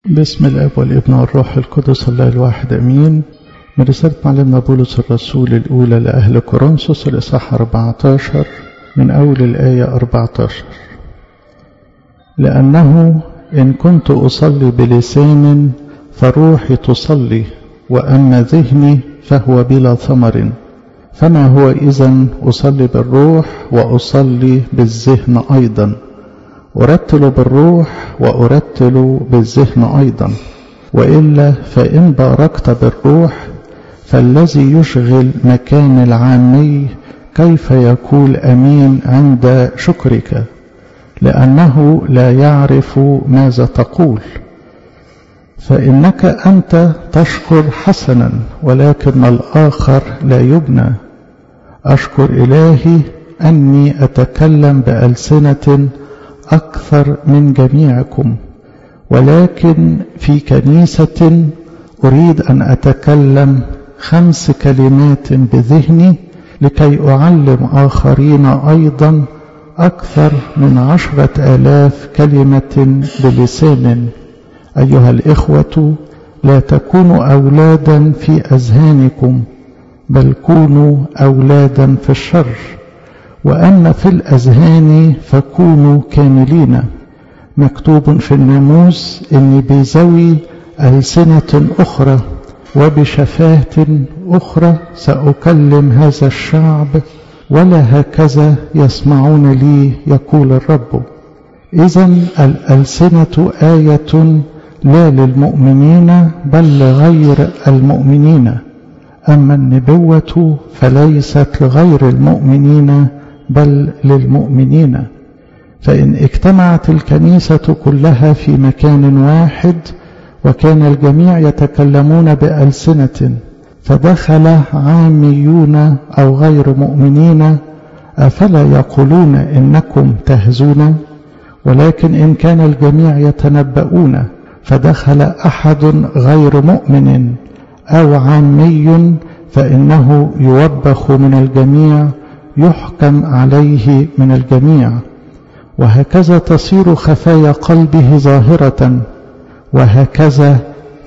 بسم الاب والابن والروح القدس الله الواحد امين من رسالة معلمنا بولس الرسول الأولى لأهل كورنثوس الإصحاح 14 من أول الآية 14 لأنه إن كنت أصلي بلسان فروحي تصلي وأما ذهني فهو بلا ثمر فما هو إذا أصلي بالروح وأصلي بالذهن أيضا أرتل بالروح وأرتل بالذهن أيضا وإلا فإن باركت بالروح فالذي يشغل مكان العامي كيف يكون أمين عند شكرك لأنه لا يعرف ماذا تقول فإنك أنت تشكر حسنا ولكن الآخر لا يبنى أشكر إلهي أني أتكلم بألسنة أكثر من جميعكم ولكن في كنيسة أريد أن أتكلم خمس كلمات بذهني لكي أعلم آخرين أيضا أكثر من عشرة آلاف كلمة بلسان أيها الإخوة لا تكونوا أولادا في أذهانكم بل كونوا أولادا في الشر وأما في الأذهان فكونوا كاملين مكتوب في الناموس إني بذوي ألسنة أخرى وبشفاهة أخرى سأكلم هذا الشعب ولا هكذا يسمعون لي يقول الرب إذا الألسنة آية لا للمؤمنين بل لغير المؤمنين أما النبوة فليست لغير المؤمنين بل للمؤمنين فإن اجتمعت الكنيسة كلها في مكان واحد وكان الجميع يتكلمون بألسنة فدخل عاميون أو غير مؤمنين أفلا يقولون إنكم تهزون ولكن إن كان الجميع يتنبؤون فدخل أحد غير مؤمن أو عامي فإنه يوبخ من الجميع يحكم عليه من الجميع وهكذا تصير خفايا قلبه ظاهرة وهكذا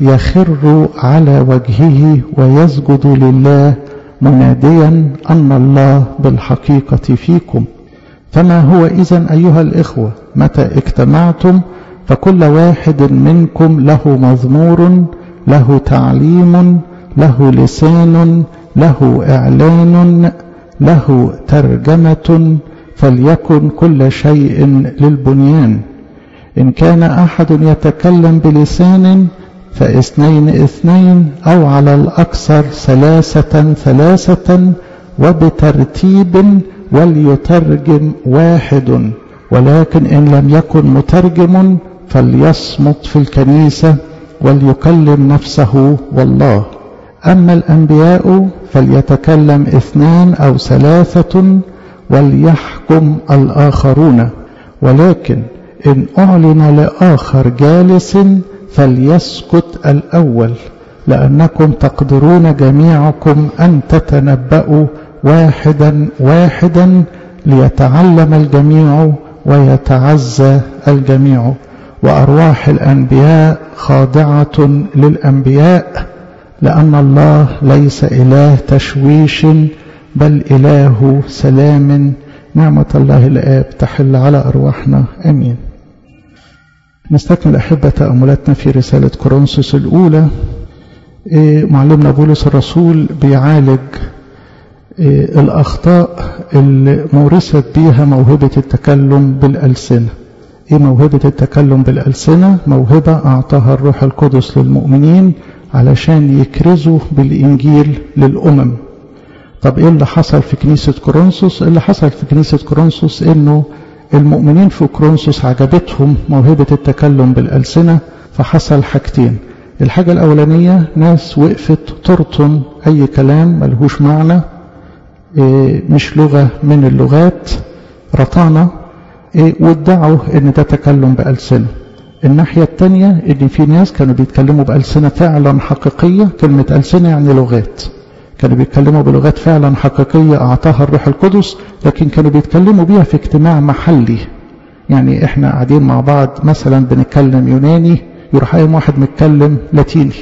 يخر على وجهه ويسجد لله مناديا أن الله بالحقيقة فيكم فما هو إذا أيها الإخوة متى اجتمعتم فكل واحد منكم له مزمور له تعليم له لسان له إعلان له ترجمة فليكن كل شيء للبنيان إن كان أحد يتكلم بلسان فاثنين اثنين أو على الأكثر ثلاثة ثلاثة وبترتيب وليترجم واحد ولكن إن لم يكن مترجم فليصمت في الكنيسة وليكلم نفسه والله أما الأنبياء فليتكلم اثنان أو ثلاثة وليحكم الآخرون ولكن إن أعلن لآخر جالس فليسكت الأول لأنكم تقدرون جميعكم أن تتنبأوا واحدا واحدا ليتعلم الجميع ويتعزى الجميع وأرواح الأنبياء خاضعة للأنبياء لأن الله ليس إله تشويش بل إله سلام نعمة الله الآب تحل على أرواحنا أمين نستكمل أحبة تأملاتنا في رسالة كورنثوس الأولى معلمنا بولس الرسول بيعالج الأخطاء اللي مورست بيها موهبة التكلم بالألسنة إيه موهبة التكلم بالألسنة موهبة أعطاها الروح القدس للمؤمنين علشان يكرزوا بالإنجيل للأمم طب إيه اللي حصل في كنيسة كورنثوس اللي حصل في كنيسة كورنثوس إنه المؤمنين في كورنثوس عجبتهم موهبة التكلم بالألسنة فحصل حاجتين الحاجة الأولانية ناس وقفت ترطن أي كلام ملهوش معنى إيه مش لغة من اللغات رطانة إيه وادعوا ان ده تكلم بألسنة الناحية التانية ان في ناس كانوا بيتكلموا بألسنة فعلا حقيقية كلمة ألسنة يعني لغات كانوا بيتكلموا بلغات فعلا حقيقية أعطاها الروح القدس لكن كانوا بيتكلموا بيها في اجتماع محلي يعني احنا قاعدين مع بعض مثلا بنتكلم يوناني يروح قايم واحد متكلم لاتيني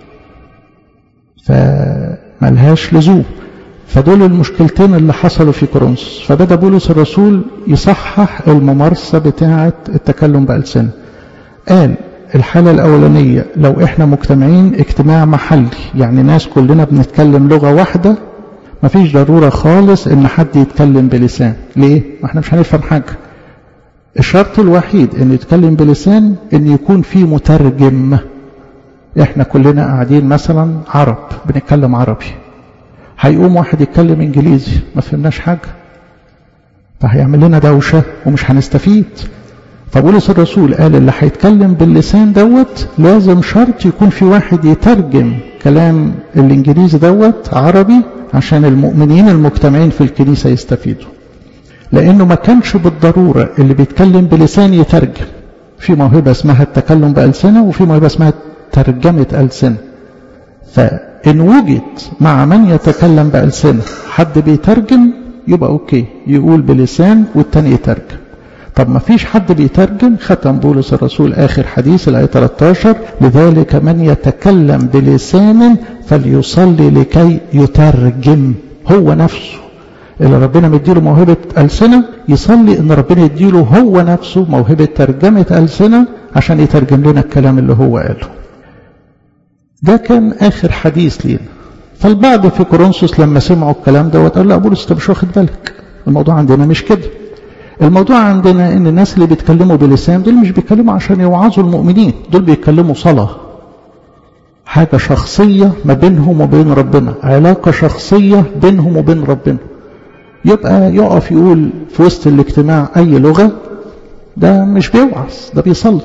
فملهاش لزوم فدول المشكلتين اللي حصلوا في كورنثوس فبدا بولس الرسول يصحح الممارسه بتاعه التكلم بالسنه قال الحالة الأولانية لو إحنا مجتمعين اجتماع محلي يعني ناس كلنا بنتكلم لغة واحدة مفيش ضرورة خالص إن حد يتكلم بلسان ليه؟ ما إحنا مش هنفهم حاجة الشرط الوحيد إن يتكلم بلسان إن يكون في مترجم إحنا كلنا قاعدين مثلا عرب بنتكلم عربي هيقوم واحد يتكلم إنجليزي ما فهمناش حاجة فهيعمل لنا دوشة ومش هنستفيد فبولس الرسول قال اللي هيتكلم باللسان دوت لازم شرط يكون في واحد يترجم كلام الانجليزي دوت عربي عشان المؤمنين المجتمعين في الكنيسة يستفيدوا لانه ما كانش بالضرورة اللي بيتكلم بلسان يترجم في موهبة اسمها التكلم بألسنة وفي موهبة اسمها ترجمة ألسنة فإن وجد مع من يتكلم بألسنة حد بيترجم يبقى أوكي يقول بلسان والتاني يترجم طب ما فيش حد بيترجم ختم بولس الرسول آخر حديث الآية 13 لذلك من يتكلم بلسان فليصلي لكي يترجم هو نفسه اللي ربنا مديله موهبة ألسنة يصلي إن ربنا يديله هو نفسه موهبة ترجمة ألسنة عشان يترجم لنا الكلام اللي هو قاله ده كان آخر حديث لينا فالبعض في كورنثوس لما سمعوا الكلام ده قال لا بولس انت مش واخد بالك الموضوع عندنا مش كده الموضوع عندنا ان الناس اللي بيتكلموا بلسان دول مش بيتكلموا عشان يوعظوا المؤمنين دول بيتكلموا صلاة حاجة شخصية ما بينهم وبين ربنا علاقة شخصية بينهم وبين ربنا يبقى يقف يقول في وسط الاجتماع أي لغة ده مش بيوعظ ده بيصلي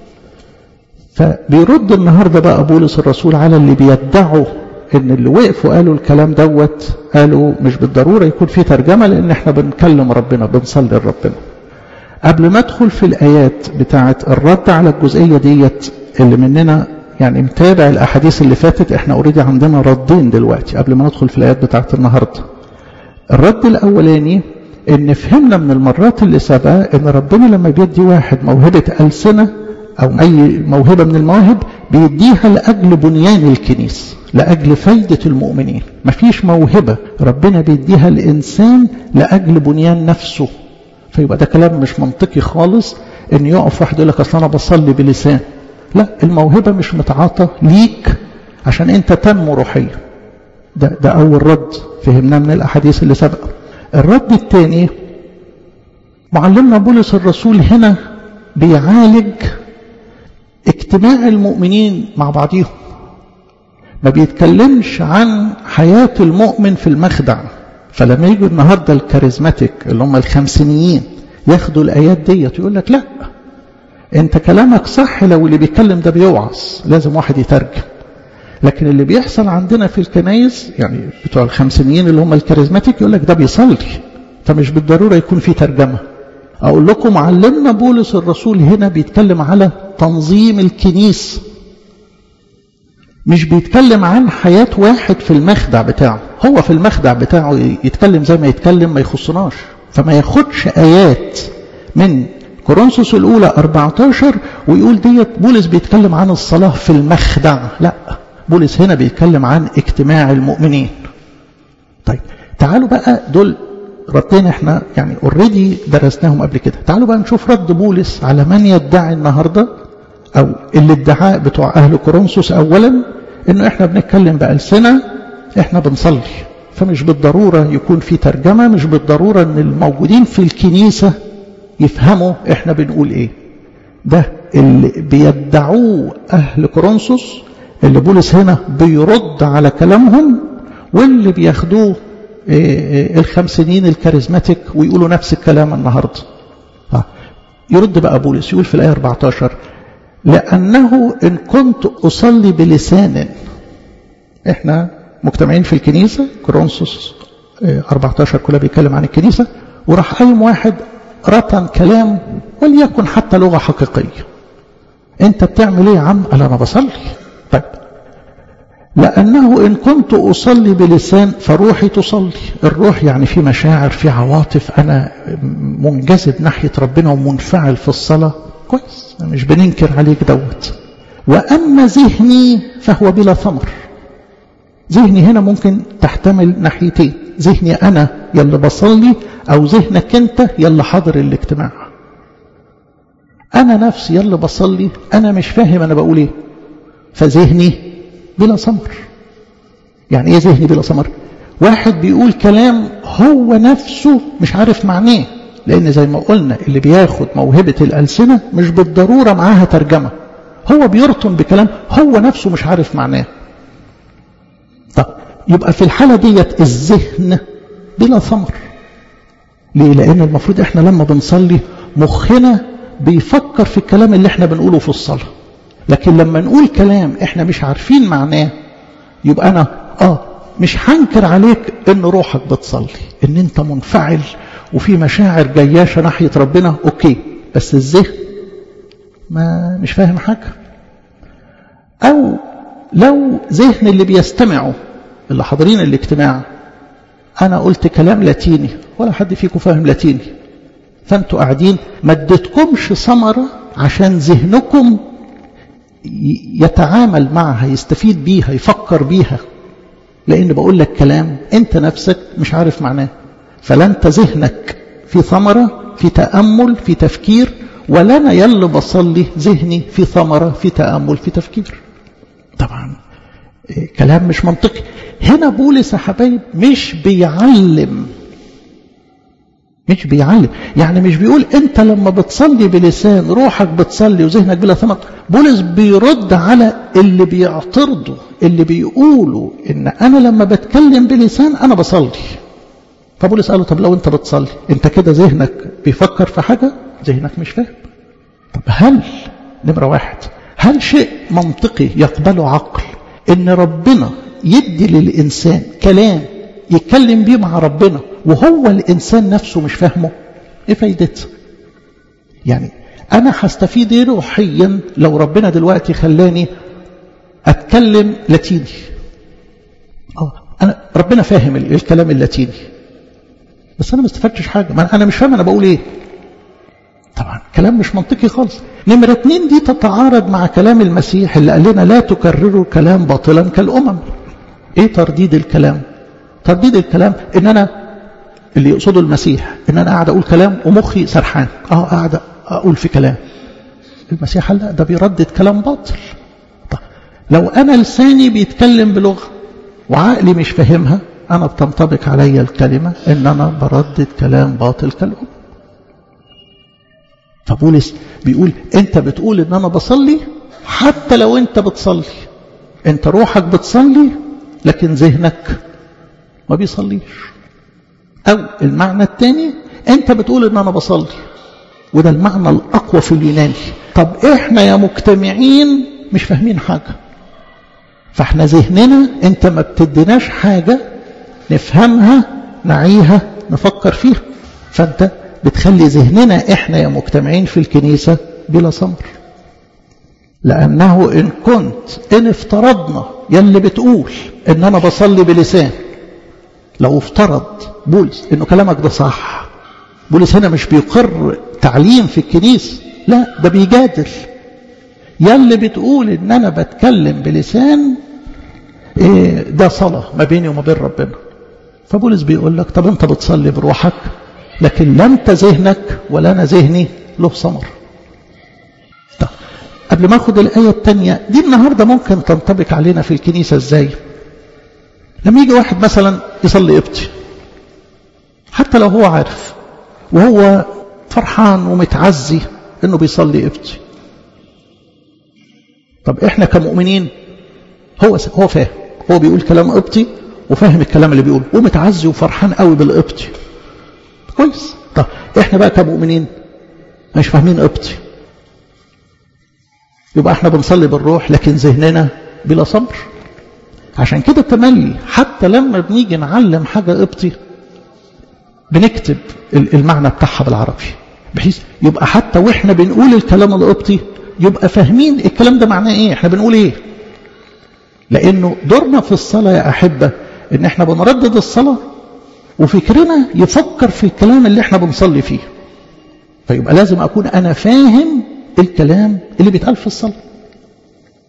فبيرد النهاردة بقى بولس الرسول على اللي بيدعوا ان اللي وقفوا قالوا الكلام دوت قالوا مش بالضرورة يكون في ترجمة لان احنا بنكلم ربنا بنصلي لربنا قبل ما ادخل في الايات بتاعه الرد على الجزئية ديت اللي مننا يعني متابع الاحاديث اللي فاتت احنا اوريدي عندنا ردين دلوقتي قبل ما ندخل في الايات بتاعه النهارده الرد الاولاني ان فهمنا من المرات اللي سبقها ان ربنا لما بيدي واحد موهبة ألسنة او اي موهبة من المواهب بيديها لاجل بنيان الكنيسه لأجل فايدة المؤمنين مفيش موهبة ربنا بيديها الإنسان لأجل بنيان نفسه فيبقى ده كلام مش منطقي خالص إن يقف واحد يقول لك أصل أنا بصلي بلسان لا الموهبة مش متعاطى ليك عشان أنت تنمو روحيا ده, ده أول رد فهمناه من الأحاديث اللي سبق الرد الثاني معلمنا بولس الرسول هنا بيعالج اجتماع المؤمنين مع بعضهم ما بيتكلمش عن حياة المؤمن في المخدع فلما يجوا النهاردة الكاريزماتيك اللي هم الخمسينيين ياخدوا الآيات ديت يقول لك لا انت كلامك صح لو اللي بيتكلم ده بيوعظ لازم واحد يترجم لكن اللي بيحصل عندنا في الكنايس يعني بتوع الخمسينيين اللي هم الكاريزماتيك يقول لك ده بيصلي فمش بالضرورة يكون في ترجمة أقول لكم علمنا بولس الرسول هنا بيتكلم على تنظيم الكنيسة مش بيتكلم عن حياة واحد في المخدع بتاعه هو في المخدع بتاعه يتكلم زي ما يتكلم ما يخصناش فما ياخدش آيات من كورنثوس الأولى 14 ويقول ديت بولس بيتكلم عن الصلاة في المخدع لا بولس هنا بيتكلم عن اجتماع المؤمنين طيب تعالوا بقى دول ردين احنا يعني اوريدي درسناهم قبل كده تعالوا بقى نشوف رد بولس على من يدعي النهارده او الادعاء بتوع اهل كورنثوس اولا انه احنا بنتكلم بألسنة احنا بنصلي فمش بالضرورة يكون في ترجمة مش بالضرورة ان الموجودين في الكنيسة يفهموا احنا بنقول ايه ده اللي بيدعوه اهل كورنثوس اللي بولس هنا بيرد على كلامهم واللي بياخدوه الخمسينين الكاريزماتيك ويقولوا نفس الكلام النهارده يرد بقى بولس يقول في الآية 14 لأنه إن كنت أصلي بلسان إحنا مجتمعين في الكنيسة كورنثوس 14 كلها بيتكلم عن الكنيسة وراح قايم واحد رطن كلام وليكن حتى لغة حقيقية أنت بتعمل إيه يا عم؟ قال أنا بصلي طيب لأنه إن كنت أصلي بلسان فروحي تصلي الروح يعني في مشاعر في عواطف أنا منجذب ناحية ربنا ومنفعل في الصلاة كويس مش بننكر عليك دوت وأما ذهني فهو بلا ثمر ذهني هنا ممكن تحتمل ناحيتين ذهني أنا يلي بصلي أو ذهنك أنت يلي حاضر الاجتماع أنا نفسي يلي بصلي أنا مش فاهم أنا بقول إيه فذهني بلا ثمر يعني إيه ذهني بلا ثمر واحد بيقول كلام هو نفسه مش عارف معناه لأن زي ما قلنا اللي بياخد موهبة الألسنة مش بالضرورة معاها ترجمة هو بيرطن بكلام هو نفسه مش عارف معناه طب يبقى في الحالة ديت الذهن بلا ثمر ليه لأن المفروض احنا لما بنصلي مخنا بيفكر في الكلام اللي احنا بنقوله في الصلاة لكن لما نقول كلام احنا مش عارفين معناه يبقى انا اه مش هنكر عليك ان روحك بتصلي ان انت منفعل وفي مشاعر جياشة ناحية ربنا اوكي بس الذهن ما مش فاهم حاجة او لو ذهن اللي بيستمعوا اللي حاضرين الاجتماع انا قلت كلام لاتيني ولا حد فيكم فاهم لاتيني فانتوا قاعدين ما اديتكمش ثمرة عشان ذهنكم يتعامل معها يستفيد بيها يفكر بيها لان بقول لك كلام انت نفسك مش عارف معناه فلا انت ذهنك في ثمرة في تأمل في تفكير ولا انا يلي بصلي ذهني في ثمرة في تأمل في تفكير طبعا كلام مش منطقي هنا بولس يا حبايب مش بيعلم مش بيعلم يعني مش بيقول انت لما بتصلي بلسان روحك بتصلي وذهنك بلا ثمر بولس بيرد على اللي بيعترضوا اللي بيقولوا ان انا لما بتكلم بلسان انا بصلي فبولس قال له طب لو انت بتصلي انت كده ذهنك بيفكر في حاجة ذهنك مش فاهم طب هل نمرة واحد هل شيء منطقي يقبله عقل ان ربنا يدي للإنسان كلام يتكلم بيه مع ربنا وهو الإنسان نفسه مش فاهمه ايه فايدته يعني أنا هستفيد ايه روحيا لو ربنا دلوقتي خلاني أتكلم لاتيني اه أنا ربنا فاهم الكلام اللاتيني بس أنا ما استفدتش حاجة ما أنا مش فاهم أنا بقول إيه طبعا كلام مش منطقي خالص نمرة اتنين دي تتعارض مع كلام المسيح اللي قال لنا لا تكرروا كلام باطلا كالأمم ايه ترديد الكلام ترديد الكلام ان انا اللي يقصده المسيح ان انا قاعد اقول كلام ومخي سرحان اه قاعد اقول في كلام المسيح قال لا ده بيردد كلام باطل طب لو انا لساني بيتكلم بلغه وعقلي مش فاهمها انا بتنطبق عليا الكلمه ان انا بردد كلام باطل كالام فبولس بيقول انت بتقول ان انا بصلي حتى لو انت بتصلي انت روحك بتصلي لكن ذهنك ما بيصليش او المعنى الثاني انت بتقول ان انا بصلي وده المعنى الاقوى في اليوناني طب احنا يا مجتمعين مش فاهمين حاجه فاحنا ذهننا انت ما بتديناش حاجه نفهمها نعيها نفكر فيها فانت بتخلي ذهننا احنا يا مجتمعين في الكنيسه بلا ثمر لانه ان كنت ان افترضنا يلي بتقول ان انا بصلي بلسان لو افترض بولس انه كلامك ده صح بولس هنا مش بيقر تعليم في الكنيسة لا ده بيجادل يلي بتقول ان انا بتكلم بلسان إيه ده صلاة ما بيني وما بين ربنا فبولس بيقول لك طب انت بتصلي بروحك لكن لا انت ذهنك ولا انا ذهني له ثمر طب قبل ما اخد الايه الثانيه دي النهارده ممكن تنطبق علينا في الكنيسه ازاي لما يجي واحد مثلا يصلي ابتي حتى لو هو عارف وهو فرحان ومتعزي انه بيصلي ابتي طب احنا كمؤمنين هو هو فاهم هو بيقول كلام ابتي وفاهم الكلام اللي بيقوله ومتعزي وفرحان قوي بالابتي كويس طب احنا بقى كمؤمنين مش فاهمين ابتي يبقى احنا بنصلي بالروح لكن ذهننا بلا صبر عشان كده تملي حتى لما بنيجي نعلم حاجة قبطي بنكتب المعنى بتاعها بالعربي بحيث يبقى حتى واحنا بنقول الكلام القبطي يبقى فاهمين الكلام ده معناه ايه احنا بنقول ايه لانه دورنا في الصلاة يا احبة ان احنا بنردد الصلاة وفكرنا يفكر في الكلام اللي احنا بنصلي فيه فيبقى لازم اكون انا فاهم الكلام اللي بيتقال في الصلاة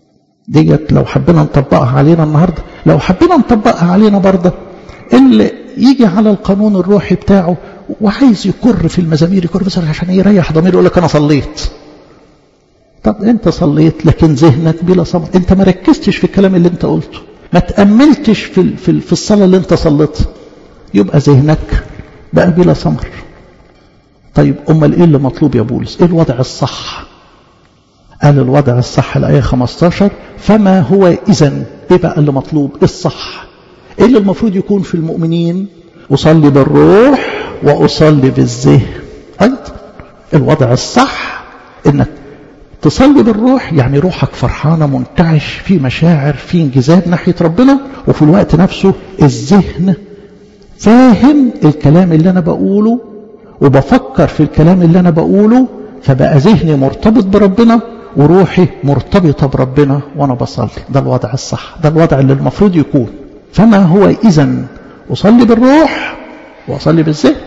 ديت لو حبينا نطبقها علينا النهاردة لو حبينا نطبقها علينا برضه اللي يجي على القانون الروحي بتاعه وعايز يكر في المزامير يكر بس عشان يريح ضميره يقول لك انا صليت طب انت صليت لكن ذهنك بلا صبر انت ما ركزتش في الكلام اللي انت قلته ما تأملتش في في في الصلاة اللي انت صليتها يبقى ذهنك بقى بلا صبر طيب امال ايه اللي مطلوب يا بولس ايه الوضع الصح قال الوضع الصح الآية 15 فما هو إذا إيه بقى اللي مطلوب الصح إيه اللي المفروض يكون في المؤمنين أصلي بالروح وأصلي بالذهن أيضا الوضع الصح إنك تصلي بالروح يعني روحك فرحانة منتعش في مشاعر في انجذاب ناحية ربنا وفي الوقت نفسه الذهن فاهم الكلام اللي أنا بقوله وبفكر في الكلام اللي أنا بقوله فبقى ذهني مرتبط بربنا وروحي مرتبطة بربنا وأنا بصلي ده الوضع الصح ده الوضع اللي المفروض يكون فما هو إذا أصلي بالروح وأصلي بالذهن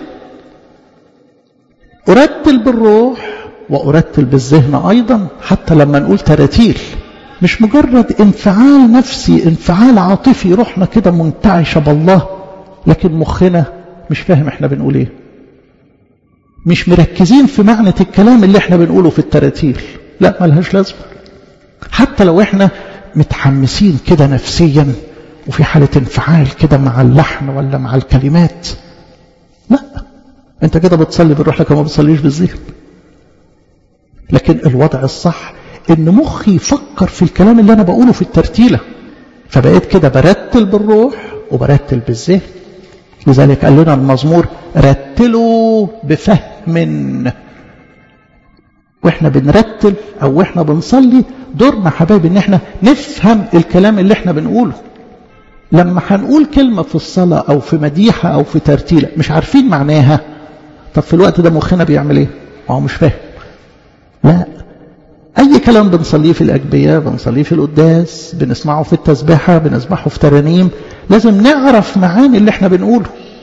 أرتل بالروح وأرتل بالذهن أيضا حتى لما نقول تراتيل مش مجرد انفعال نفسي انفعال عاطفي روحنا كده منتعشة بالله لكن مخنا مش فاهم احنا بنقول ايه مش مركزين في معنى الكلام اللي احنا بنقوله في التراتيل لا ملهاش لازمة حتى لو احنا متحمسين كده نفسيا وفي حالة انفعال كده مع اللحن ولا مع الكلمات لا انت كده بتصلي بالروح لكن ما بتصليش بالذهن لكن الوضع الصح ان مخي يفكر في الكلام اللي انا بقوله في الترتيلة فبقيت كده برتل بالروح وبرتل بالذهن لذلك قال لنا المزمور رتلوا بفهم واحنا بنرتل او واحنا بنصلي دورنا حبايبي ان احنا نفهم الكلام اللي احنا بنقوله لما هنقول كلمة في الصلاة او في مديحة او في ترتيلة مش عارفين معناها طب في الوقت ده مخنا بيعمل ايه ما هو مش فاهم لا اي كلام بنصليه في الاجبية بنصليه في القداس بنسمعه في التسبيحة بنسمعه في ترانيم لازم نعرف معاني اللي احنا بنقوله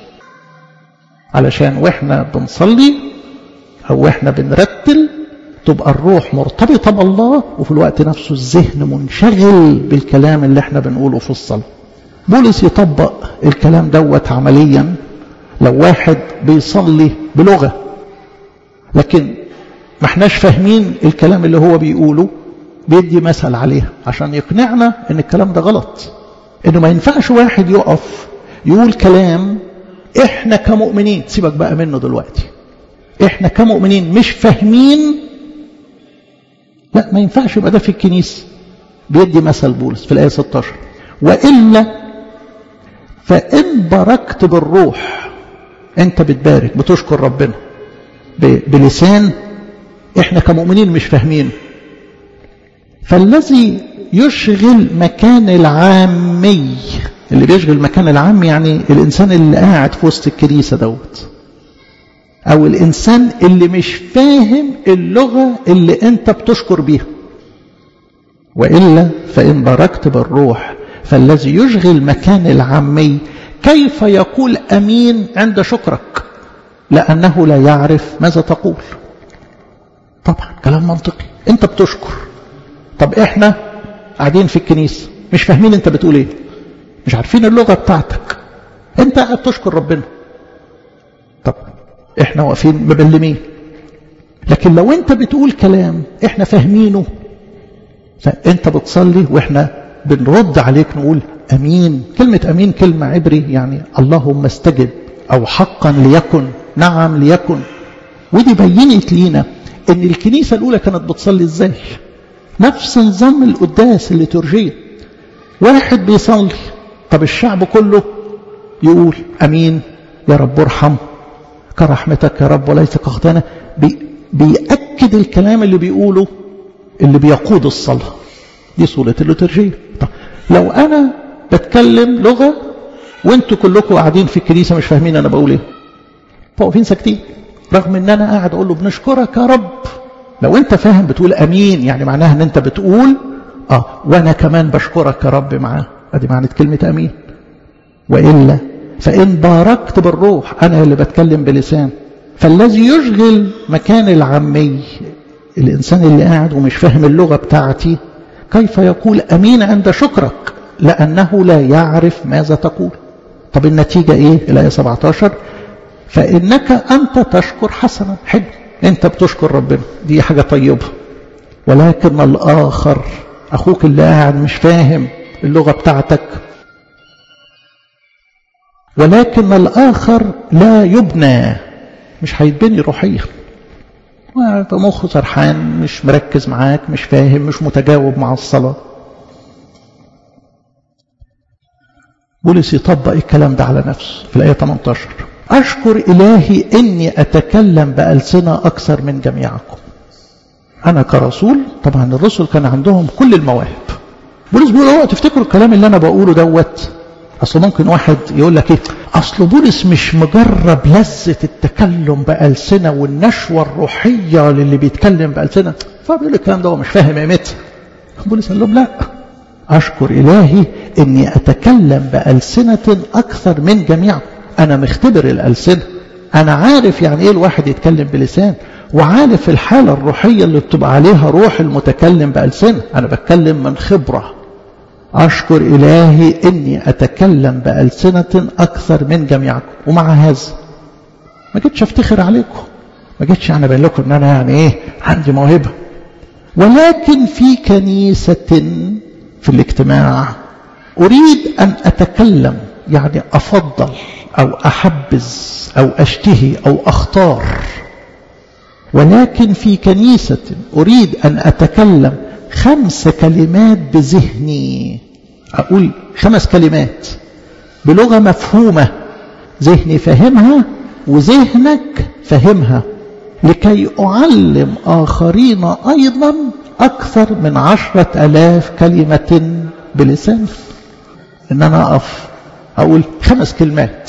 علشان واحنا بنصلي او واحنا بنرتل تبقى الروح مرتبطة بالله وفي الوقت نفسه الذهن منشغل بالكلام اللي احنا بنقوله في الصلاة بولس يطبق الكلام دوت عمليا لو واحد بيصلي بلغة لكن ما احناش فاهمين الكلام اللي هو بيقوله بيدي مثل عليها عشان يقنعنا ان الكلام ده غلط انه ما ينفعش واحد يقف يقول كلام احنا كمؤمنين سيبك بقى منه دلوقتي احنا كمؤمنين مش فاهمين لا ما ينفعش يبقى ده في الكنيسة بيدي مثل بولس في الآية 16 وإلا فإن باركت بالروح أنت بتبارك بتشكر ربنا بلسان إحنا كمؤمنين مش فاهمين فالذي يشغل مكان العامي اللي بيشغل مكان العام يعني الإنسان اللي قاعد في وسط الكنيسة دوت أو الإنسان اللي مش فاهم اللغة اللي أنت بتشكر بيها وإلا فإن باركت بالروح فالذي يشغل مكان العامي كيف يقول أمين عند شكرك لأنه لا يعرف ماذا تقول طبعا كلام منطقي أنت بتشكر طب إحنا قاعدين في الكنيسة مش فاهمين أنت بتقول إيه مش عارفين اللغة بتاعتك أنت قاعد تشكر ربنا طب احنا واقفين مبلمين لكن لو انت بتقول كلام احنا فاهمينه فانت بتصلي واحنا بنرد عليك نقول امين كلمة امين كلمة عبري يعني اللهم استجب او حقا ليكن نعم ليكن ودي بينت لينا ان الكنيسة الاولى كانت بتصلي ازاي نفس نظام القداس الليتورجية واحد بيصلي طب الشعب كله يقول امين يا رب ارحم كرحمتك يا رب وليس كخطانا بي بيأكد الكلام اللي بيقوله اللي بيقود الصلاة دي صورة الليترجية طب لو أنا بتكلم لغة وانتوا كلكم قاعدين في الكنيسة مش فاهمين أنا بقول إيه واقفين ساكتين رغم ان انا قاعد اقول له بنشكرك يا رب لو انت فاهم بتقول امين يعني معناها ان انت بتقول اه وانا كمان بشكرك يا رب معاه ادي معنى كلمة امين والا فإن باركت بالروح أنا اللي بتكلم بلسان فالذي يشغل مكان العامي الإنسان اللي قاعد ومش فاهم اللغة بتاعتي كيف يقول أمين عند شكرك لأنه لا يعرف ماذا تقول طب النتيجة إيه الآية 17 فإنك أنت تشكر حسنا حلو أنت بتشكر ربنا دي حاجة طيبة ولكن الآخر أخوك اللي قاعد مش فاهم اللغة بتاعتك ولكن الآخر لا يبنى مش هيتبني روحيا مخه سرحان مش مركز معاك مش فاهم مش متجاوب مع الصلاة بولس يطبق الكلام ده على نفسه في الآية 18 أشكر إلهي إني أتكلم بألسنة أكثر من جميعكم أنا كرسول طبعا الرسل كان عندهم كل المواهب بولس بيقول اوعوا تفتكروا الكلام اللي أنا بقوله دوت أصل ممكن واحد يقول لك إيه أصل بولس مش مجرب لذة التكلم بألسنة والنشوة الروحية للي بيتكلم بألسنة فبيقول الكلام ده هو مش فاهم قيمتها بولس قال لهم لا أشكر إلهي إني أتكلم بألسنة أكثر من جميع أنا مختبر الألسنة أنا عارف يعني إيه الواحد يتكلم بلسان وعارف الحالة الروحية اللي بتبقى عليها روح المتكلم بألسنة أنا بتكلم من خبرة أشكر إلهي إني أتكلم بألسنة أكثر من جميعكم ومع هذا ما جيتش أفتخر عليكم ما جيتش يعني أبين لكم إن أنا يعني إيه عندي موهبة ولكن في كنيسة في الاجتماع أريد أن أتكلم يعني أفضل أو أحبذ أو أشتهي أو أختار ولكن في كنيسة أريد أن أتكلم خمس كلمات بذهني أقول خمس كلمات بلغة مفهومة ذهني فهمها وذهنك فهمها لكي أعلم آخرين أيضا أكثر من عشرة ألاف كلمة بلسان إن أنا أقف أقول خمس كلمات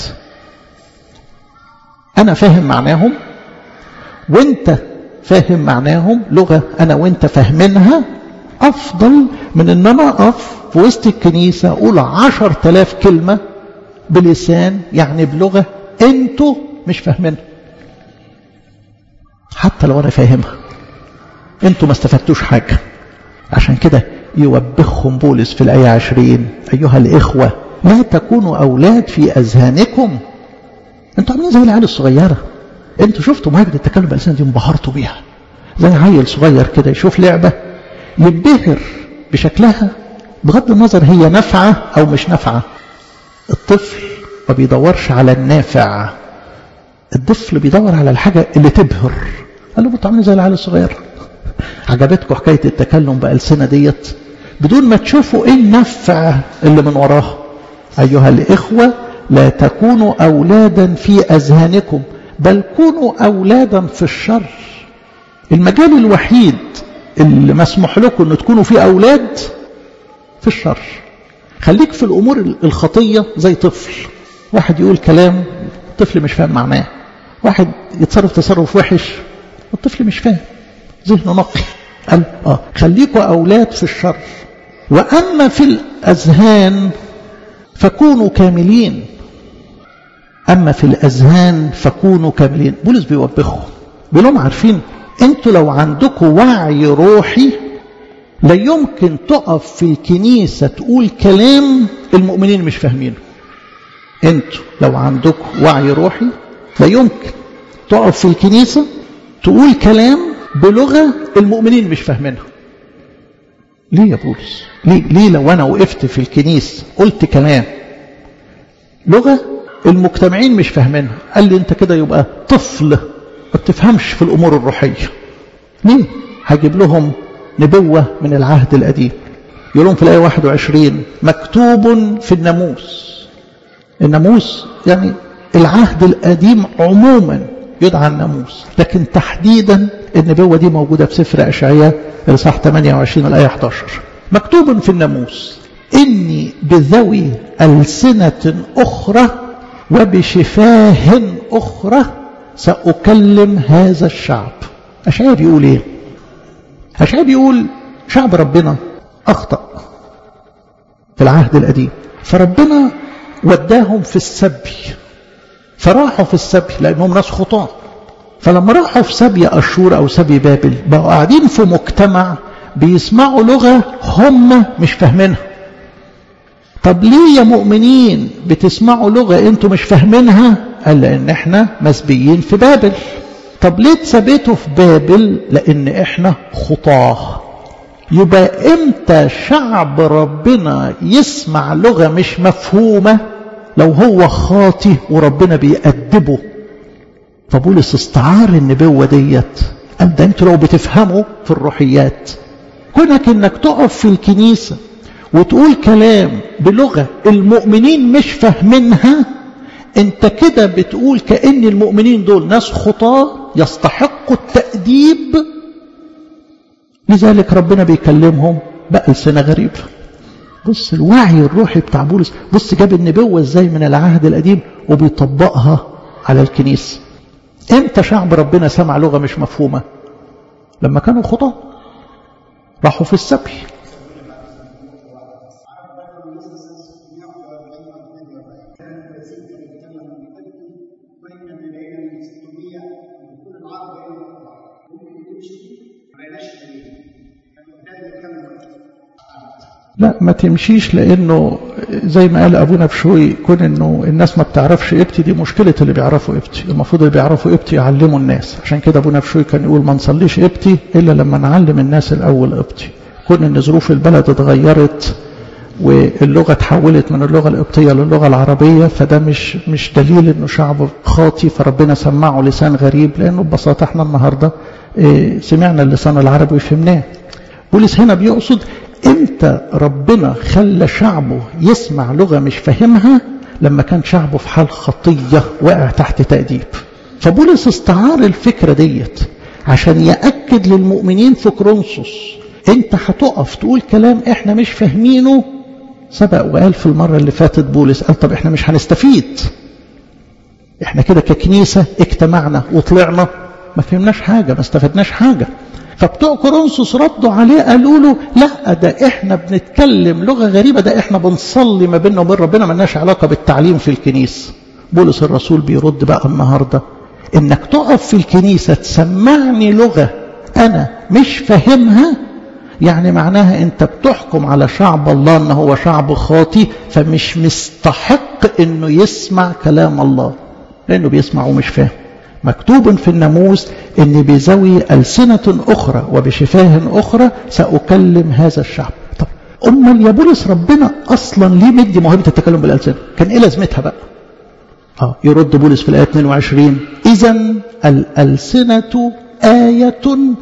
أنا فاهم معناهم وانت فاهم معناهم لغة أنا وانت فاهمينها أفضل من أن أنا أقف في وسط الكنيسة أقول عشر تلاف كلمة بلسان يعني بلغة أنتوا مش فاهمينها حتى لو أنا فاهمها أنتوا ما استفدتوش حاجة عشان كده يوبخهم بولس في الآية عشرين أيها الإخوة لا تكونوا أولاد في أذهانكم أنتوا عاملين زي العيال الصغيرة أنتوا شفتوا مهاجة التكلم بالألسنة دي انبهرتوا بيها زي عيل صغير كده يشوف لعبة ينبهر بشكلها بغض النظر هي نافعة أو مش نافعة الطفل ما بيدورش على النافع الطفل بيدور على الحاجة اللي تبهر قال له انتوا عاملين زي العيال الصغير عجبتكم حكاية التكلم بألسنة ديت بدون ما تشوفوا ايه النفع اللي من وراها أيها الإخوة لا تكونوا أولادا في أذهانكم بل كونوا أولادا في الشر المجال الوحيد اللي مسموح لكم أن تكونوا فيه أولاد في الشر خليك في الأمور الخطية زي طفل واحد يقول كلام الطفل مش فاهم معناه واحد يتصرف تصرف وحش الطفل مش فاهم ذهنه نقي قال اه خليكوا أولاد في الشر وأما في الأذهان فكونوا كاملين أما في الأذهان فكونوا كاملين بولس بيوبخهم بيقول لهم عارفين انتوا لو عندكم وعي روحي لا يمكن تقف في الكنيسة تقول كلام المؤمنين مش فاهمينه انتوا لو عندكم وعي روحي لا يمكن تقف في الكنيسة تقول كلام بلغة المؤمنين مش فاهمينها ليه يا بولس ليه, ليه لو أنا وقفت في الكنيسة قلت كلام لغة المجتمعين مش فاهمينها قال لي انت كده يبقى طفل ما بتفهمش في الأمور الروحية ليه هجيب لهم نبوة من العهد القديم يقولون في الآية 21 مكتوب في الناموس الناموس يعني العهد القديم عموما يدعى الناموس لكن تحديدا النبوة دي موجودة في سفر أشعياء الإصحاح 28 الآية 11 مكتوب في الناموس إني بذوي ألسنة أخرى وبشفاه أخرى سأكلم هذا الشعب أشعياء بيقول إيه أشعياء بيقول شعب ربنا أخطأ في العهد القديم فربنا وداهم في السبي فراحوا في السبي لأنهم ناس خطاة فلما راحوا في سبي أشور أو سبي بابل بقوا قاعدين في مجتمع بيسمعوا لغة هم مش فاهمينها طب ليه يا مؤمنين بتسمعوا لغة انتوا مش فاهمينها قال لان احنا مسبيين في بابل طب ليه اتثبتوا في بابل لان احنا خطاه يبقى امتى شعب ربنا يسمع لغة مش مفهومة لو هو خاطي وربنا بيأدبه فبولس استعار النبوة ديت قال ده انتوا لو بتفهموا في الروحيات كونك انك تقف في الكنيسة وتقول كلام بلغة المؤمنين مش فاهمينها انت كده بتقول كأن المؤمنين دول ناس خطاة يستحقوا التأديب لذلك ربنا بيكلمهم بألسنة غريبة بص الوعي الروحي بتاع بولس بص جاب النبوة ازاي من العهد القديم وبيطبقها على الكنيسة امتى شعب ربنا سمع لغة مش مفهومة لما كانوا خطاة راحوا في السبي لا ما تمشيش لانه زي ما قال ابونا بشوي كون انه الناس ما بتعرفش ابتي دي مشكله اللي بيعرفوا ابتي المفروض اللي بيعرفوا ابتي يعلموا الناس عشان كده ابونا بشوي كان يقول ما نصليش ابتي الا لما نعلم الناس الاول ابتي كون ان ظروف البلد اتغيرت واللغه اتحولت من اللغه القبطيه للغه العربيه فده مش مش دليل انه شعب خاطي فربنا سمعه لسان غريب لانه ببساطه احنا النهارده سمعنا اللسان العربي وفهمناه بولس هنا بيقصد امتى ربنا خلى شعبه يسمع لغة مش فاهمها لما كان شعبه في حال خطية واقع تحت تأديب فبولس استعار الفكرة ديت عشان يأكد للمؤمنين في كرونسوس انت هتقف تقول كلام احنا مش فاهمينه سبق وقال في المرة اللي فاتت بولس قال طب احنا مش هنستفيد احنا كده ككنيسة اجتمعنا وطلعنا ما فهمناش حاجة ما استفدناش حاجة فبتوع كورنثوس ردوا عليه قالوا له لا ده احنا بنتكلم لغه غريبه ده احنا بنصلي ما بيننا وبين ربنا ملناش علاقه بالتعليم في الكنيسه بولس الرسول بيرد بقى النهارده انك تقف في الكنيسه تسمعني لغه انا مش فاهمها يعني معناها انت بتحكم على شعب الله ان هو شعب خاطي فمش مستحق انه يسمع كلام الله لانه بيسمع ومش فاهم مكتوب في الناموس ان بذوي ألسنة أخرى وبشفاه أخرى سأكلم هذا الشعب طب أمال يا بولس ربنا أصلا ليه مدي موهبة التكلم بالألسنة كان إيه لازمتها بقى آه يرد بولس في الآية 22 إذا الألسنة آية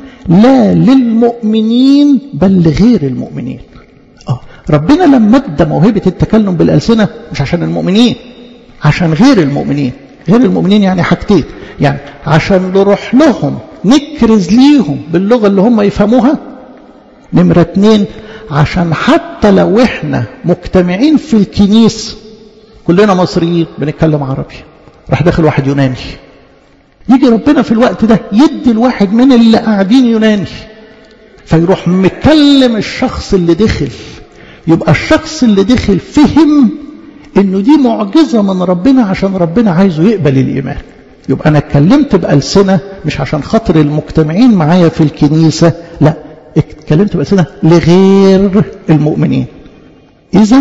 لا للمؤمنين بل لغير المؤمنين آه ربنا لما ادى موهبة التكلم بالألسنة مش عشان المؤمنين عشان غير المؤمنين غير المؤمنين يعني حاجتين يعني عشان نروح لهم نكرز ليهم باللغة اللي هم يفهموها نمرة اتنين عشان حتى لو احنا مجتمعين في الكنيسة كلنا مصريين بنتكلم عربي راح داخل واحد يوناني يجي ربنا في الوقت ده يدي الواحد من اللي قاعدين يوناني فيروح مكلم الشخص اللي دخل يبقى الشخص اللي دخل فهم انه دي معجزة من ربنا عشان ربنا عايزه يقبل الايمان يبقى انا اتكلمت بألسنة مش عشان خاطر المجتمعين معايا في الكنيسة لا اتكلمت بألسنة لغير المؤمنين اذا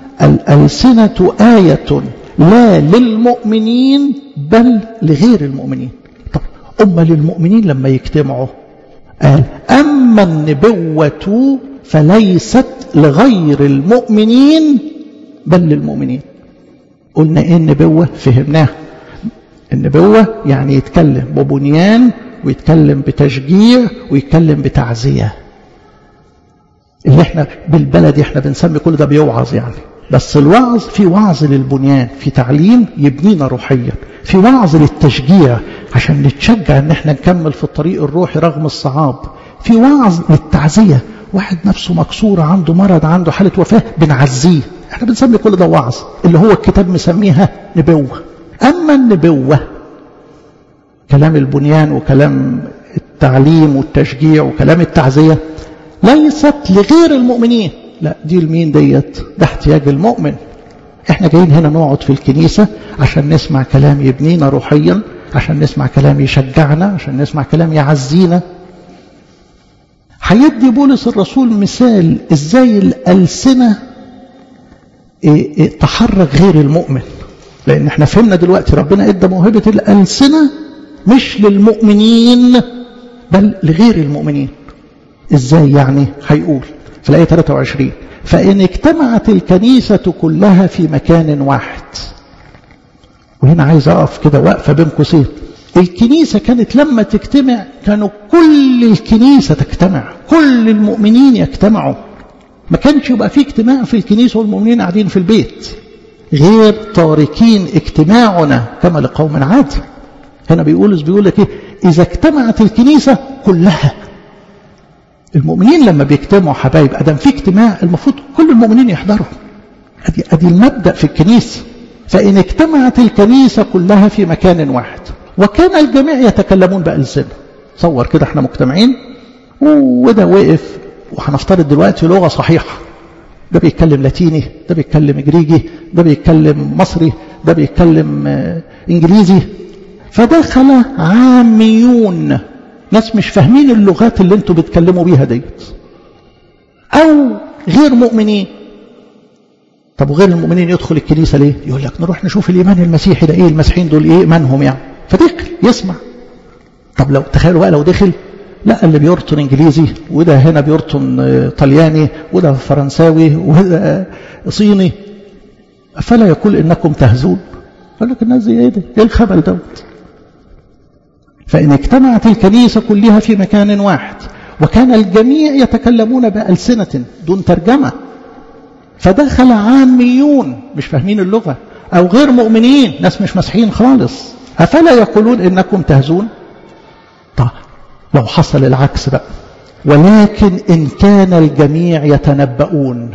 الألسنة آية لا للمؤمنين بل لغير المؤمنين طب أما للمؤمنين لما يجتمعوا قال أما النبوة فليست لغير المؤمنين بل للمؤمنين قلنا ايه النبوة فهمناها النبوة يعني يتكلم ببنيان ويتكلم بتشجيع ويتكلم بتعزية اللي احنا بالبلد احنا بنسمي كل ده بيوعظ يعني بس الوعظ في وعظ للبنيان في تعليم يبنينا روحيا في وعظ للتشجيع عشان نتشجع ان احنا نكمل في الطريق الروحي رغم الصعاب في وعظ للتعزية واحد نفسه مكسورة عنده مرض عنده حالة وفاة بنعزيه احنا بنسمي كل ده وعظ اللي هو الكتاب مسميها نبوة أما النبوة كلام البنيان وكلام التعليم والتشجيع وكلام التعزية ليست لغير المؤمنين لا دي المين ديت ده احتياج المؤمن احنا جايين هنا نقعد في الكنيسة عشان نسمع كلام يبنينا روحيا عشان نسمع كلام يشجعنا عشان نسمع كلام يعزينا هيدي بولس الرسول مثال ازاي الألسنة إيه إيه تحرك غير المؤمن لأن احنا فهمنا دلوقتي ربنا ادى موهبة الألسنة مش للمؤمنين بل لغير المؤمنين ازاي يعني هيقول في الآية 23 فإن اجتمعت الكنيسة كلها في مكان واحد وهنا عايز أقف كده واقفة بين قوسين الكنيسة كانت لما تجتمع كانوا كل الكنيسة تجتمع كل المؤمنين يجتمعوا ما كانش يبقى في اجتماع في الكنيسة والمؤمنين قاعدين في البيت غير تاركين اجتماعنا كما لقوم عادي هنا بيقول بيقول لك ايه اذا اجتمعت الكنيسة كلها المؤمنين لما بيجتمعوا حبايب ادم في اجتماع المفروض كل المؤمنين يحضروا ادي ادي المبدا في الكنيسه فان اجتمعت الكنيسه كلها في مكان واحد وكان الجميع يتكلمون بألسنة تصور كده احنا مجتمعين وده وقف وهنفترض دلوقتي لغة صحيحة ده بيتكلم لاتيني ده بيتكلم جريجي ده بيتكلم مصري ده بيتكلم انجليزي فدخل عاميون ناس مش فاهمين اللغات اللي انتوا بتكلموا بيها ديت او غير مؤمنين طب وغير المؤمنين يدخل الكنيسه ليه يقول لك نروح نشوف الايمان المسيحي ده ايه المسيحيين دول ايه ايمانهم يعني فدخل يسمع طب لو تخيلوا بقى لو دخل لا اللي بيرطن انجليزي وده هنا بيرطن طلياني وده فرنساوي وده صيني فلا يقول انكم تهزون قال لك الناس دي ايه ده ايه الخبل دوت فان اجتمعت الكنيسه كلها في مكان واحد وكان الجميع يتكلمون بألسنة دون ترجمة فدخل عاميون مش فاهمين اللغة أو غير مؤمنين ناس مش مسيحيين خالص أفلا يقولون إنكم تهزون طيب لو حصل العكس بقى ولكن إن كان الجميع يتنبؤون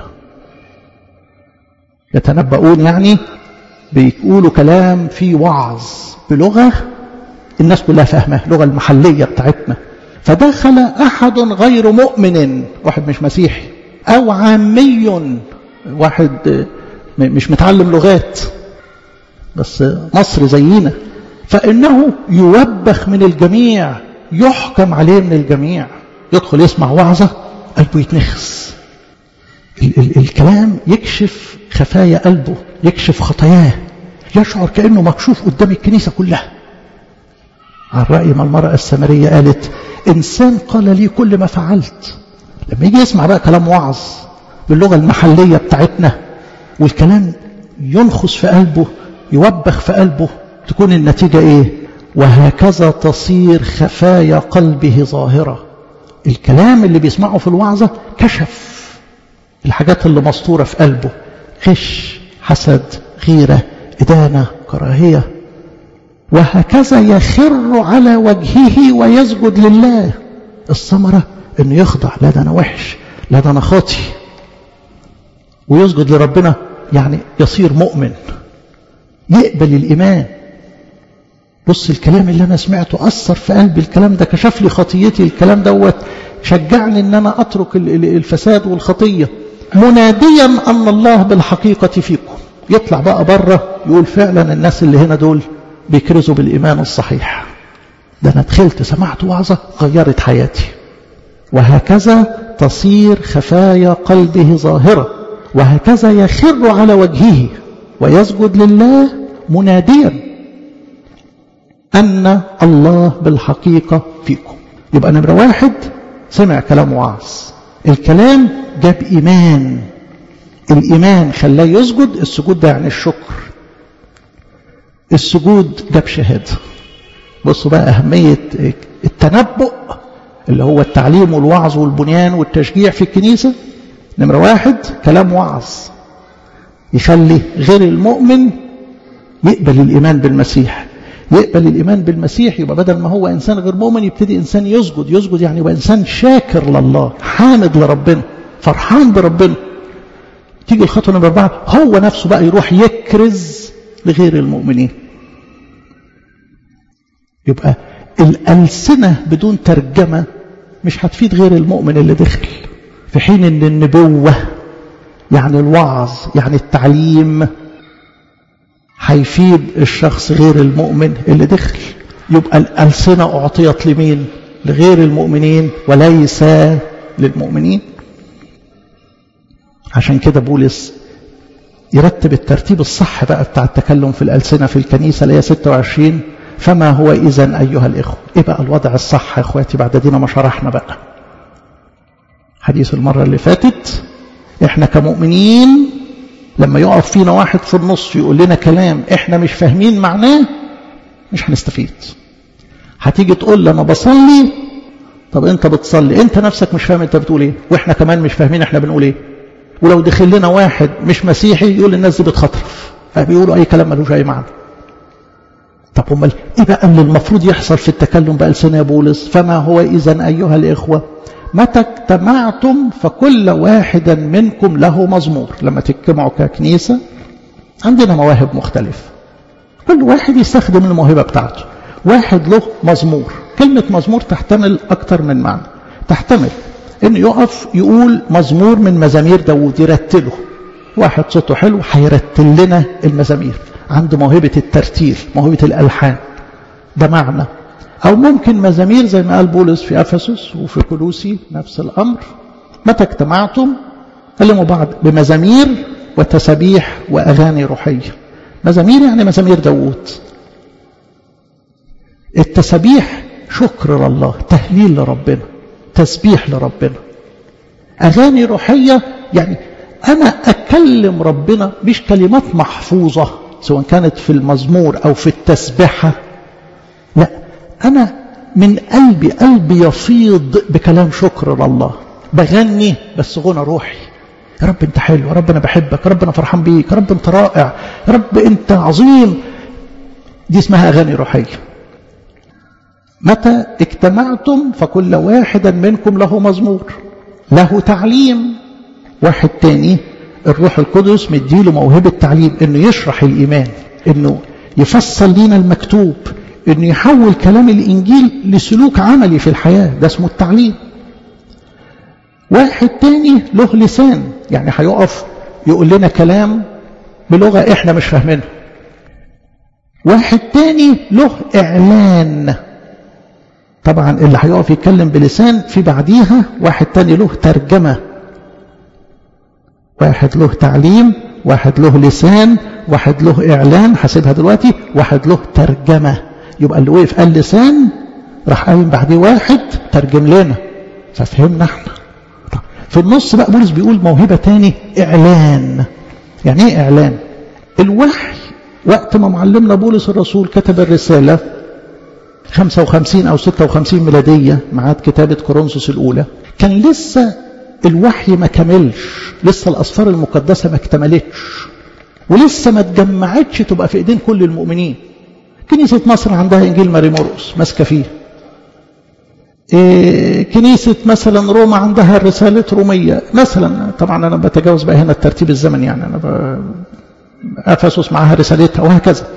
يتنبؤون يعني بيقولوا كلام فيه وعظ بلغة الناس كلها فاهمة اللغة المحلية بتاعتنا فدخل أحد غير مؤمن واحد مش مسيحي أو عامي واحد مش متعلم لغات بس مصر زينا فإنه يوبخ من الجميع يحكم عليه من الجميع يدخل يسمع وعظة قلبه يتنخس ال ال الكلام يكشف خفايا قلبه يكشف خطاياه يشعر كأنه مكشوف قدام الكنيسة كلها على رأي ما المرأة السامرية قالت إنسان قال لي كل ما فعلت لما يجي يسمع بقى كلام وعظ باللغة المحلية بتاعتنا والكلام ينخس في قلبه يوبخ في قلبه تكون النتيجة إيه وهكذا تصير خفايا قلبه ظاهرة الكلام اللي بيسمعه في الوعظة كشف الحاجات اللي مسطورة في قلبه غش حسد غيرة إدانة كراهية وهكذا يخر على وجهه ويسجد لله الثمرة انه يخضع لا ده انا وحش لا ده انا خاطي ويسجد لربنا يعني يصير مؤمن يقبل الايمان بص الكلام اللي انا سمعته اثر في قلبي الكلام ده كشف لي خطيتي الكلام دوت شجعني ان انا اترك الفساد والخطيه مناديا ان الله بالحقيقه فيكم يطلع بقى بره يقول فعلا الناس اللي هنا دول بيكرزوا بالإيمان الصحيح ده أنا دخلت سمعت وعظة غيرت حياتي وهكذا تصير خفايا قلبه ظاهرة وهكذا يخر على وجهه ويسجد لله مناديا أن الله بالحقيقة فيكم يبقى نمرة واحد سمع كلام وعظ الكلام جاب إيمان الإيمان خلاه يسجد السجود ده يعني الشكر السجود جاب شهادة بصوا بقى أهمية التنبؤ اللي هو التعليم والوعظ والبنيان والتشجيع في الكنيسة نمرة واحد كلام وعظ يخلي غير المؤمن يقبل الإيمان بالمسيح يقبل الإيمان بالمسيح يبقى بدل ما هو إنسان غير مؤمن يبتدي إنسان يسجد يسجد يعني يبقى إنسان شاكر لله حامد لربنا فرحان بربنا تيجي الخطوة نمرة أربعة هو نفسه بقى يروح يكرز لغير المؤمنين يبقى الألسنة بدون ترجمة مش هتفيد غير المؤمن اللي دخل في حين ان النبوة يعني الوعظ يعني التعليم هيفيد الشخص غير المؤمن اللي دخل يبقى الألسنة أعطيت لمين لغير المؤمنين وليس للمؤمنين عشان كده بولس يرتب الترتيب الصح بقى بتاع التكلم في الألسنة في الكنيسة اللي هي 26 فما هو إذا أيها الإخوة إيه بقى الوضع الصح يا إخواتي بعد دينا ما شرحنا بقى حديث المرة اللي فاتت إحنا كمؤمنين لما يقف فينا واحد في النص يقول لنا كلام إحنا مش فاهمين معناه مش هنستفيد هتيجي تقول لي أنا بصلي طب أنت بتصلي أنت نفسك مش فاهم أنت بتقول إيه وإحنا كمان مش فاهمين إحنا بنقول إيه ولو دخل لنا واحد مش مسيحي يقول الناس دي بتخطرف بيقولوا أي كلام ملوش أي معنى طب امال ايه بقى اللي المفروض يحصل في التكلم بألسنة بولس فما هو اذا ايها الاخوه متى اجتمعتم فكل واحدا منكم له مزمور لما تجتمعوا ككنيسه عندنا مواهب مختلفه كل واحد يستخدم الموهبه بتاعته واحد له مزمور كلمه مزمور تحتمل اكتر من معنى تحتمل انه يقف يقول مزمور من مزامير داوود يرتله واحد صوته حلو هيرتل لنا المزامير عنده موهبة الترتيل موهبة الألحان ده معنى أو ممكن مزامير زي ما قال بولس في أفسس وفي كلوسي نفس الأمر متى اجتمعتم كلموا بعض بمزامير وتسابيح وأغاني روحية مزامير يعني مزامير داوود التسابيح شكر لله تهليل لربنا تسبيح لربنا أغاني روحية يعني أنا أكلم ربنا مش كلمات محفوظة سواء كانت في المزمور أو في التسبحة لا أنا من قلبي قلبي يفيض بكلام شكر لله بغني بس غنى روحي يا رب انت حلو يا رب انا بحبك يا رب انا فرحان بيك يا رب انت رائع يا رب انت عظيم دي اسمها اغاني روحيه متى اجتمعتم فكل واحدا منكم له مزمور له تعليم واحد تاني الروح القدس مديله موهبة تعليم انه يشرح الايمان انه يفصل لنا المكتوب انه يحول كلام الانجيل لسلوك عملي في الحياة ده اسمه التعليم واحد تاني له لسان يعني هيقف يقول لنا كلام بلغة احنا مش فاهمينها واحد تاني له اعلان طبعا اللي هيقف يتكلم بلسان في بعديها واحد تاني له ترجمة واحد له تعليم واحد له لسان واحد له إعلان حسبها دلوقتي واحد له ترجمة يبقى اللي وقف قال لسان راح قايم بعديه واحد ترجم لنا ففهمنا احنا في النص بقى بولس بيقول موهبة تاني إعلان يعني ايه إعلان الوحي وقت ما معلمنا بولس الرسول كتب الرسالة 55 أو 56 ميلادية معاد كتابة كورنثوس الأولى كان لسه الوحي ما كملش لسه الأسفار المقدسة ما اكتملتش ولسه ما اتجمعتش تبقى في ايدين كل المؤمنين كنيسة مصر عندها إنجيل ماري مرقس ماسكة فيه إيه كنيسة مثلا روما عندها رسالة رومية مثلا طبعا أنا بتجاوز بقى هنا الترتيب الزمن يعني أنا ب... أفسس معها رسالتها وهكذا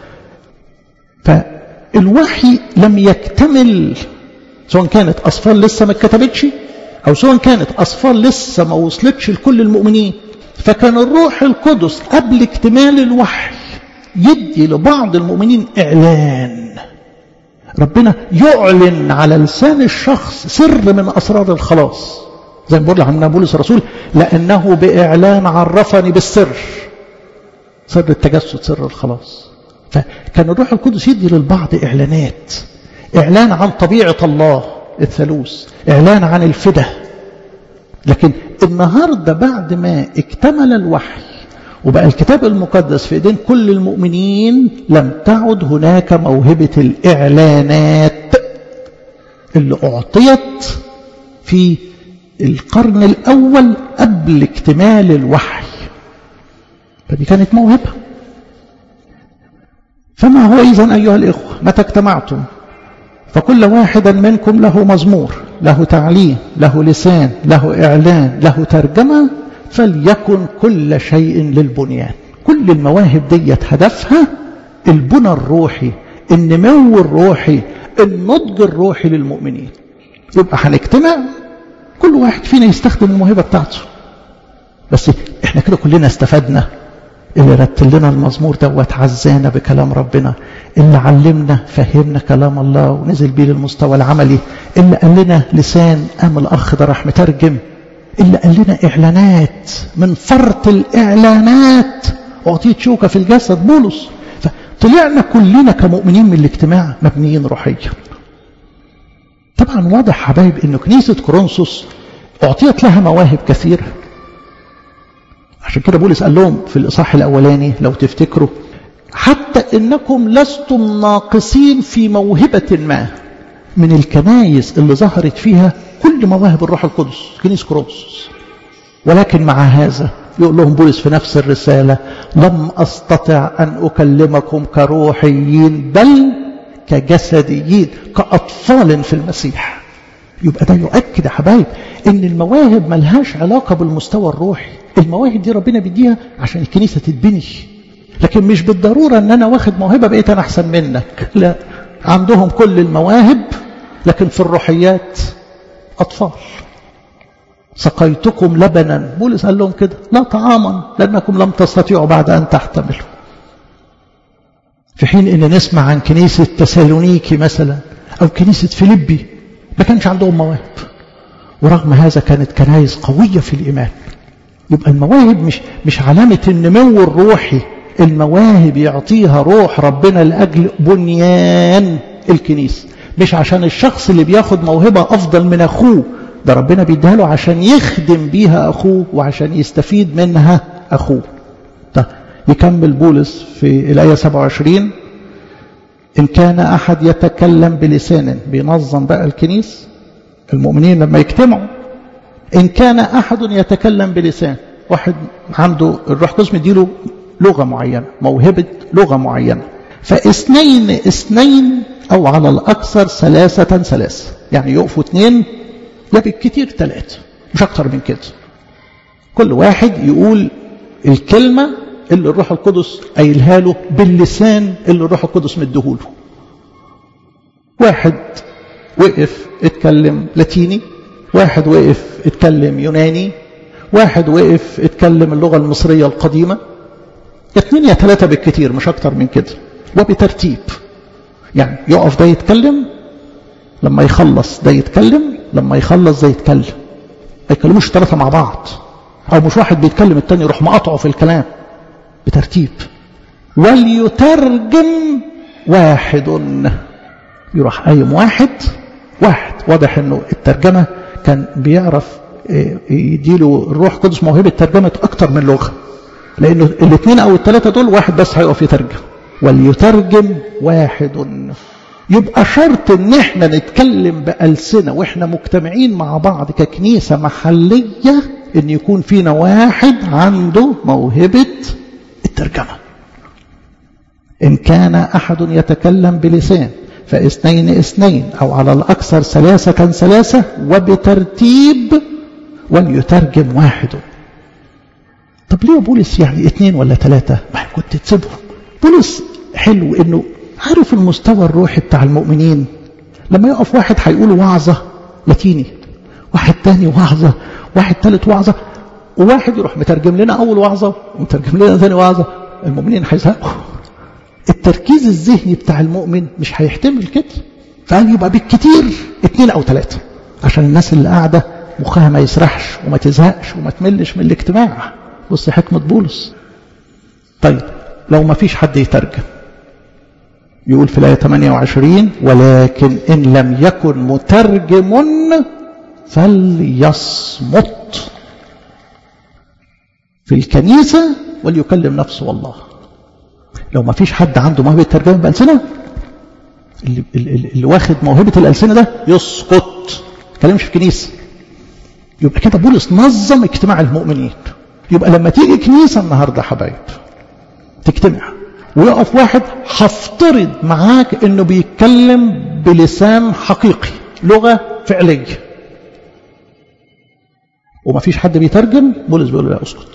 فالوحي لم يكتمل سواء كانت أصفار لسه ما اتكتبتش أو سواء كانت أصفار لسه ما وصلتش لكل المؤمنين فكان الروح القدس قبل اكتمال الوحي يدي لبعض المؤمنين إعلان ربنا يعلن على لسان الشخص سر من أسرار الخلاص زي ما بيقول عن بولس الرسول لأنه بإعلان عرفني بالسر سر التجسد سر الخلاص فكان الروح القدس يدي للبعض إعلانات إعلان عن طبيعة الله الثالوث إعلان عن الفدى لكن النهاردة بعد ما اكتمل الوحي وبقى الكتاب المقدس في ايدين كل المؤمنين لم تعد هناك موهبة الإعلانات اللي أعطيت في القرن الأول قبل اكتمال الوحي فدي كانت موهبة فما هو إذن أيها الإخوة متى اجتمعتم فكل واحد منكم له مزمور له تعليم له لسان له إعلان له ترجمة فليكن كل شيء للبنيان كل المواهب ديت هدفها البنى الروحي النمو الروحي النضج الروحي للمؤمنين يبقى هنجتمع كل واحد فينا يستخدم الموهبة بتاعته بس احنا كده كلنا استفدنا اللي رتل لنا المزمور دوت عزانا بكلام ربنا اللي علمنا فهمنا كلام الله ونزل بيه للمستوى العملي اللي قال لنا لسان قام الأخ ده راح مترجم اللي قال لنا إعلانات من فرط الإعلانات أعطيت شوكة في الجسد بولس فطلعنا كلنا كمؤمنين من الاجتماع مبنيين روحيا طبعا واضح حبايب أن كنيسة كورنثوس أعطيت لها مواهب كثيرة عشان كده بولس قال لهم في الإصحاح الأولاني لو تفتكروا حتى إنكم لستم ناقصين في موهبة ما من الكنايس اللي ظهرت فيها كل مواهب الروح القدس كنيسة كورنثوس ولكن مع هذا يقول لهم بولس في نفس الرسالة لم أستطع أن أكلمكم كروحيين بل كجسديين كأطفال في المسيح يبقى ده يؤكد يا حبايب ان المواهب ملهاش علاقة بالمستوى الروحي المواهب دي ربنا بيديها عشان الكنيسة تتبني لكن مش بالضرورة ان انا واخد موهبة بقيت انا احسن منك لا عندهم كل المواهب لكن في الروحيات اطفال سقيتكم لبنا بولس قال لهم كده لا طعاما لانكم لم تستطيعوا بعد ان تحتملوا في حين ان نسمع عن كنيسة تسالونيكي مثلا او كنيسة فيليبي ما كانش عندهم مواهب ورغم هذا كانت كنايس قوية في الإيمان يبقى المواهب مش مش علامة النمو الروحي المواهب يعطيها روح ربنا لأجل بنيان الكنيسة مش عشان الشخص اللي بياخد موهبة أفضل من أخوه ده ربنا بيديها له عشان يخدم بيها أخوه وعشان يستفيد منها أخوه طيب يكمل بولس في الآية 27 إن كان أحد يتكلم بلسان بينظم بقى الكنيس المؤمنين لما يجتمعوا إن كان أحد يتكلم بلسان واحد عنده الروح القدس مديله لغة معينة موهبة لغة معينة فاثنين اثنين أو على الأكثر ثلاثة ثلاثة يعني يقفوا اثنين يا بالكثير ثلاثة مش أكتر من كده كل واحد يقول الكلمة اللي الروح القدس قايلها له باللسان اللي الروح القدس مديهوله واحد وقف اتكلم لاتيني واحد وقف اتكلم يوناني واحد وقف اتكلم اللغة المصرية القديمة اثنين يا ثلاثة بالكثير مش أكتر من كده وبترتيب يعني يقف ده يتكلم لما يخلص ده يتكلم لما يخلص ده يتكلم ما يتكلموش ثلاثة مع بعض أو مش واحد بيتكلم التاني يروح مقاطعه في الكلام بترتيب وليترجم واحد يروح قايم واحد واحد واضح انه الترجمة كان بيعرف يديله الروح القدس موهبة ترجمة أكتر من لغة لأنه الاثنين أو الثلاثة دول واحد بس هيقف يترجم وليترجم واحد يبقى شرط ان احنا نتكلم بألسنة واحنا مجتمعين مع بعض ككنيسة محلية ان يكون فينا واحد عنده موهبة الترجمة إن كان أحد يتكلم بلسان فاثنين اثنين أو على الأكثر ثلاثة ثلاثة وبترتيب وليترجم واحد طب ليه بولس يعني اثنين ولا ثلاثة ما كنت تسيبهم بولس حلو انه عارف المستوى الروحي بتاع المؤمنين لما يقف واحد هيقول وعظة لاتيني واحد تاني وعظة واحد تالت وعظة وواحد يروح مترجم لنا أول وعظة ومترجم لنا ثاني وعظة المؤمنين هيزهقوا التركيز الذهني بتاع المؤمن مش هيحتمل كده فقال يبقى بالكتير اثنين أو ثلاثة عشان الناس اللي قاعدة مخها ما يسرحش وما تزهقش وما تملش من الاجتماع بص حكمة بولس طيب لو ما فيش حد يترجم يقول في الآية 28 ولكن إن لم يكن مترجم فليصمت في الكنيسة وليكلم نفسه والله لو ما فيش حد عنده موهبة ترجمة بألسنة اللي, اللي, اللي واخد موهبة الألسنة ده يسقط كلامش في كنيسة يبقى كده بولس نظم اجتماع المؤمنين يبقى لما تيجي كنيسة النهاردة حبايب تجتمع ويقف واحد هفترض معاك انه بيتكلم بلسان حقيقي لغة فعلية وما فيش حد بيترجم بولس بيقول له لا اسكت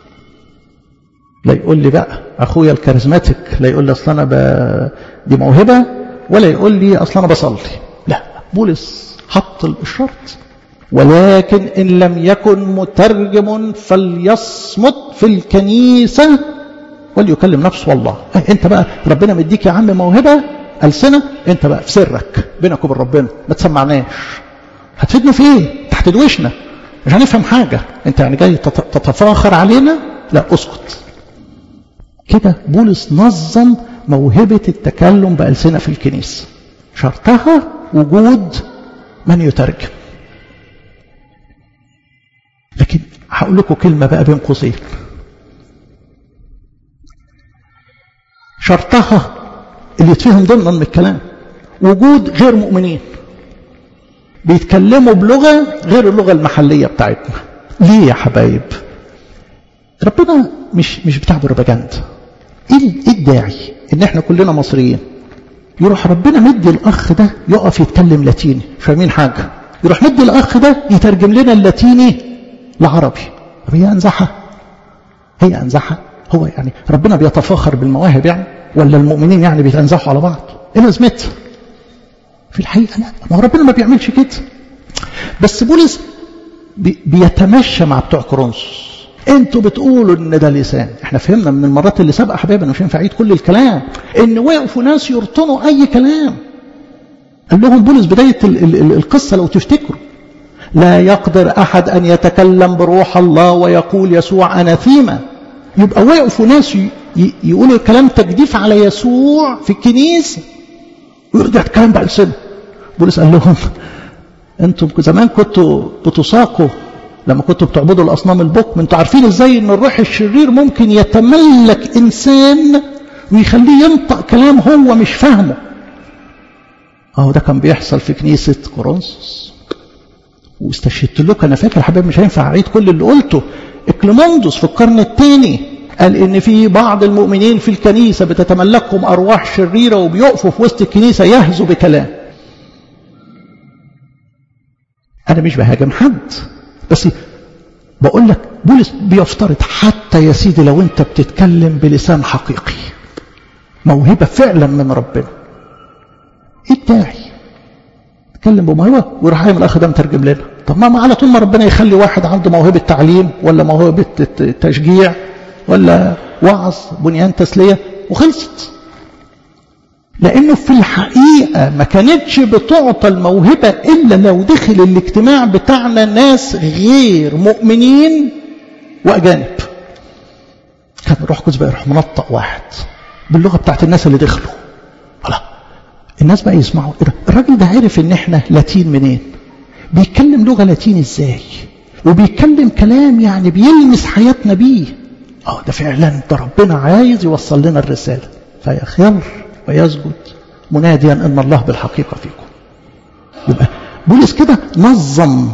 لا يقول لي بقى اخويا الكاريزماتيك لا يقول لي اصل انا ب... دي موهبه ولا يقول لي اصل انا بصلي لا بولس حط الشرط ولكن ان لم يكن مترجم فليصمت في الكنيسه وليكلم نفسه والله انت بقى ربنا مديك يا عم موهبة ألسنة انت بقى في سرك بينك وبين ربنا ما تسمعناش هتفيدنا في ايه تحت دوشنا مش هنفهم حاجة انت يعني جاي تتفاخر علينا لا اسكت كده بولس نظم موهبة التكلم بألسنة في الكنيسة شرطها وجود من يترجم لكن هقول لكم كلمة بقى بين قوسين شرطها اللي يتفهم ضمنا من الكلام وجود غير مؤمنين بيتكلموا بلغة غير اللغة المحلية بتاعتنا ليه يا حبايب ربنا مش مش بتاع بروباجندا ايه الداعي ان احنا كلنا مصريين يروح ربنا مدي الاخ ده يقف يتكلم لاتيني مش فاهمين حاجه يروح مدي الاخ ده يترجم لنا اللاتيني لعربي طب هي انزحه هي انزحه هو يعني ربنا بيتفاخر بالمواهب يعني ولا المؤمنين يعني بيتنزحوا على بعض ايه لازمتها في الحقيقه لا ما هو ربنا ما بيعملش كده بس بولس بي بيتمشى مع بتوع كورنثوس انتوا بتقولوا ان ده لسان احنا فهمنا من المرات اللي سابقه حبايبنا مش ينفع اعيد كل الكلام ان وقفوا ناس يرطنوا اي كلام قال لهم بولس بدايه ال ال ال القصه لو تفتكروا لا يقدر احد ان يتكلم بروح الله ويقول يسوع اناثيما يبقى وقفوا ناس يقولوا كلام تجديف على يسوع في الكنيسه ويرجع الكلام بألسنه بولس قال لهم انتم زمان كنتوا بتساقوا لما كنتوا بتعبدوا الاصنام البكم انتوا عارفين ازاي ان الروح الشرير ممكن يتملك انسان ويخليه ينطق كلام هو مش فاهمه اهو ده كان بيحصل في كنيسه كورنثوس واستشهدت لكم انا فاكر حبايب مش هينفع اعيد كل اللي قلته اكليموندوس في القرن الثاني قال ان في بعض المؤمنين في الكنيسه بتتملكهم ارواح شريره وبيقفوا في وسط الكنيسه يهزوا بكلام انا مش بهاجم حد بس بقول لك بولس بيفترض حتى يا سيدي لو انت بتتكلم بلسان حقيقي موهبه فعلا من ربنا ايه الداعي تكلم بموهبه ويروح قايم الاخ ده مترجم لنا طب ما على طول ما ربنا يخلي واحد عنده موهبه تعليم ولا موهبه تشجيع ولا وعظ بنيان تسليه وخلصت لانه في الحقيقه ما كانتش بتعطى الموهبه الا لو دخل الاجتماع بتاعنا ناس غير مؤمنين واجانب كان الروح القدس بقى يروح منطق واحد باللغه بتاعت الناس اللي دخلوا الله الناس بقى يسمعوا ايه ده الراجل ده عرف ان احنا لاتين منين بيتكلم لغه لاتين ازاي وبيتكلم كلام يعني بيلمس حياتنا بيه اه ده فعلا ده ربنا عايز يوصل لنا الرساله فيخر ويسجد مناديا ان الله بالحقيقه فيكم يبقى بولس كده نظم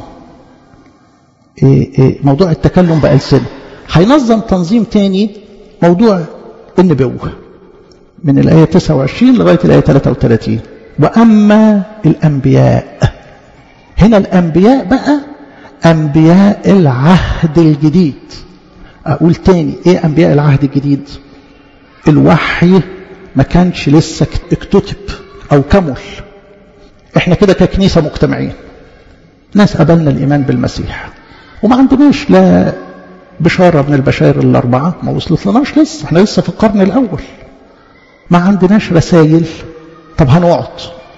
إيه إيه موضوع التكلم بألسنة هينظم تنظيم تاني موضوع النبوة من الآية 29 لغاية الآية 33 وأما الأنبياء هنا الأنبياء بقى أنبياء العهد الجديد أقول تاني إيه أنبياء العهد الجديد الوحي ما كانش لسه اكتتب أو كمل احنا كده ككنيسة مجتمعين ناس قبلنا الإيمان بالمسيح وما عندناش لا بشارة من البشائر الأربعة ما وصلت لناش لسه احنا لسه في القرن الأول ما عندناش رسائل طب هنقعد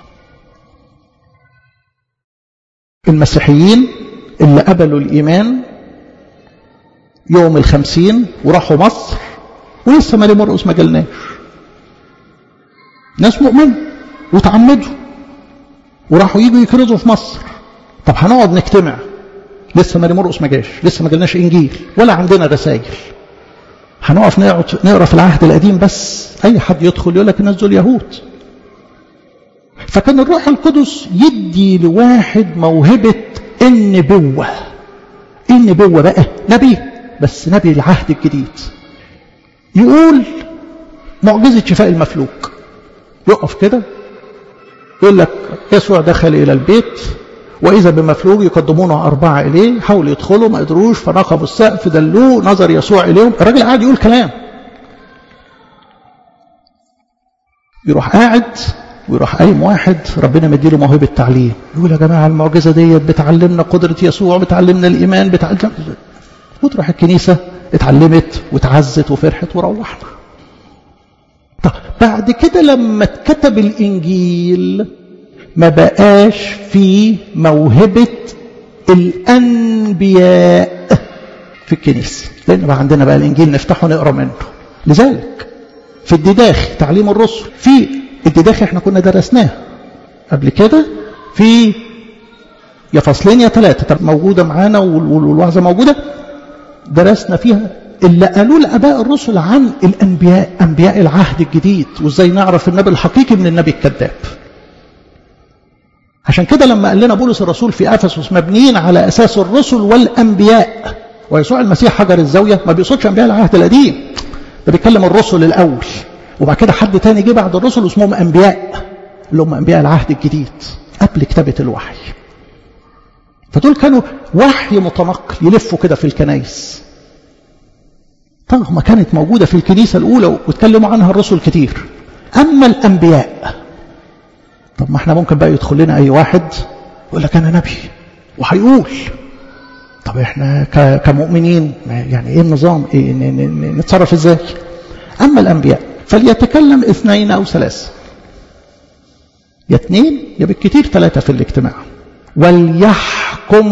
المسيحيين اللي قبلوا الإيمان يوم الخمسين وراحوا مصر ولسه مالي مرقس ما جالناش ناس مؤمنة وتعمدوا وراحوا يجوا يكرزوا في مصر طب هنقعد نجتمع لسه ماري مرقس ما جاش لسه ما جالناش انجيل ولا عندنا رسائل هنقف نقرا في العهد القديم بس اي حد يدخل يقول لك الناس دول يهود فكان الروح القدس يدي لواحد موهبه النبوه ايه النبوه بقى نبي بس نبي العهد الجديد يقول معجزه شفاء المفلوك يقف كده يقول لك يسوع دخل الى البيت وإذا بمفلوج يقدمونه أربعة إليه حاولوا يدخلوا ما قدروش فنقبوا السقف دلوه نظر يسوع إليهم الراجل قاعد يقول كلام يروح قاعد ويروح قايم واحد ربنا مديله موهبة تعليم يقول يا جماعة المعجزة ديت بتعلمنا قدرة يسوع بتعلمنا الإيمان بتعلم وتروح الكنيسة اتعلمت وتعزت وفرحت وروحنا بعد كده لما اتكتب الإنجيل ما بقاش في موهبة الأنبياء في الكنيسة لأن بقى عندنا بقى الإنجيل نفتحه نقرأ منه لذلك في الدداخ تعليم الرسل في الدداخ احنا كنا درسناه قبل كده في يا فصلين يا ثلاثة موجودة معانا والوعظة موجودة درسنا فيها اللي قالوه الآباء الرسل عن الأنبياء أنبياء العهد الجديد وإزاي نعرف النبي الحقيقي من النبي الكذاب عشان كده لما قال لنا بولس الرسول في أفسس مبنيين على أساس الرسل والأنبياء ويسوع المسيح حجر الزاوية ما بيقصدش أنبياء العهد القديم ده بيتكلم الرسل الأول وبعد كده حد تاني جه بعد الرسل اسمهم أنبياء اللي هم أنبياء العهد الجديد قبل كتابة الوحي فدول كانوا وحي متنقل يلفوا كده في الكنايس طبعا كانت موجودة في الكنيسة الأولى واتكلموا عنها الرسل كتير أما الأنبياء طب ما احنا ممكن بقى يدخل لنا أي واحد يقول لك أنا نبي وهيقول طب احنا كمؤمنين يعني ايه النظام إيه نتصرف ازاي أما الأنبياء فليتكلم اثنين أو ثلاثة يا اثنين يا بالكثير ثلاثة في الاجتماع وليحكم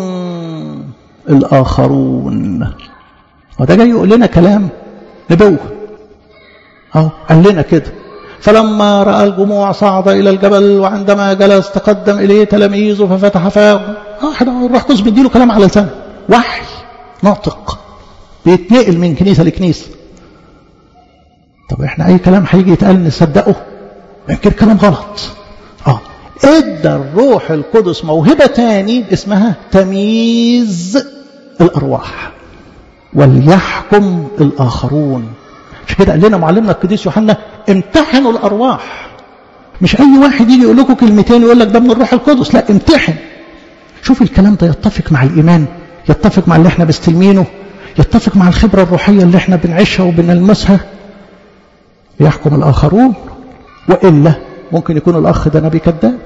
الآخرون وده جاي يقول لنا كلام نبوة أهو قال لنا كده فلما رأى الجموع صعد إلى الجبل وعندما جلس تقدم إليه تلاميذه ففتح فاه واحد الروح القدس بيديله كلام على لسانه وحي ناطق بيتنقل من كنيسة لكنيسة طب احنا أي كلام هيجي يتقال نصدقه يمكن كلام غلط اه ادى الروح القدس موهبة تاني اسمها تمييز الأرواح وليحكم الآخرون عشان كده قال لنا معلمنا القديس يوحنا امتحنوا الأرواح مش أي واحد يجي يقول لكم كلمتين ويقول لك ده من الروح القدس لا امتحن شوف الكلام ده يتفق مع الإيمان يتفق مع اللي احنا بستلمينه يتفق مع الخبرة الروحية اللي احنا بنعيشها وبنلمسها يحكم الآخرون وإلا ممكن يكون الأخ ده نبي كذاب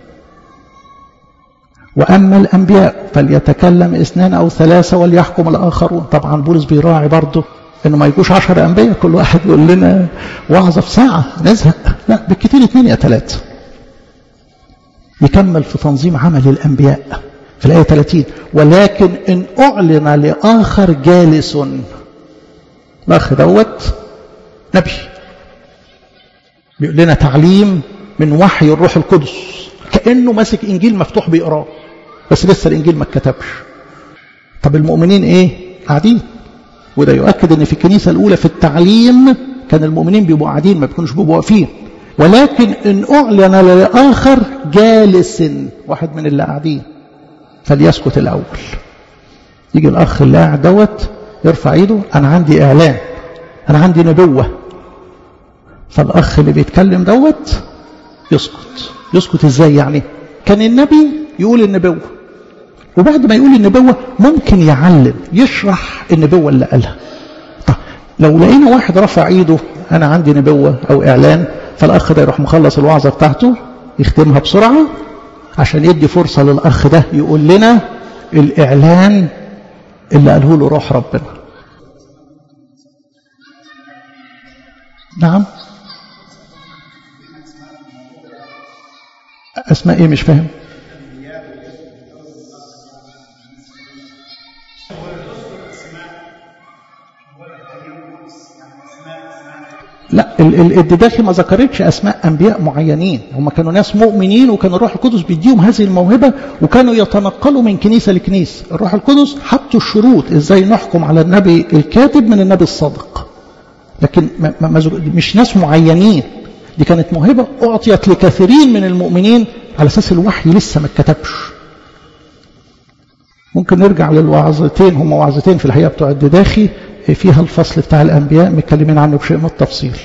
وأما الأنبياء فليتكلم اثنان أو ثلاثة وليحكم الآخرون طبعا بولس بيراعي برضه انه ما يجوش عشر انبياء كل واحد يقول لنا وعظه في ساعه نزهق لا بالكثير اثنين يا ثلاثه يكمل في تنظيم عمل الانبياء في الايه 30 ولكن ان اعلن لاخر جالس الاخ دوت نبي بيقول لنا تعليم من وحي الروح القدس كانه ماسك انجيل مفتوح بيقراه بس لسه الانجيل ما اتكتبش طب المؤمنين ايه قاعدين وده يؤكد ان في الكنيسة الاولى في التعليم كان المؤمنين بيبقوا قاعدين ما بيكونوش بيبقوا واقفين ولكن ان اعلن لاخر جالس واحد من اللي قاعدين فليسكت الاول يجي الاخ اللي قاعد دوت يرفع ايده انا عندي اعلان انا عندي نبوه فالاخ اللي بيتكلم دوت يسكت يسكت ازاي يعني كان النبي يقول النبوه وبعد ما يقول النبوة ممكن يعلم يشرح النبوة اللي قالها طب لو لقينا واحد رفع ايده انا عندي نبوة او اعلان فالاخ ده يروح مخلص الوعظة بتاعته يختمها بسرعة عشان يدي فرصة للاخ ده يقول لنا الاعلان اللي قاله له روح ربنا نعم اسماء ايه مش فاهم لا الدداخي ما ذكرتش اسماء انبياء معينين هم كانوا ناس مؤمنين وكان الروح القدس بيديهم هذه الموهبه وكانوا يتنقلوا من كنيسه لكنيسه الروح القدس حطوا الشروط ازاي نحكم على النبي الكاتب من النبي الصادق لكن ما ما مش ناس معينين دي كانت موهبه اعطيت لكثيرين من المؤمنين على اساس الوحي لسه ما اتكتبش ممكن نرجع للوعظتين هم وعظتين في الحقيقه بتوع الدداخي فيها الفصل بتاع الأنبياء متكلمين عنه بشيء من التفصيل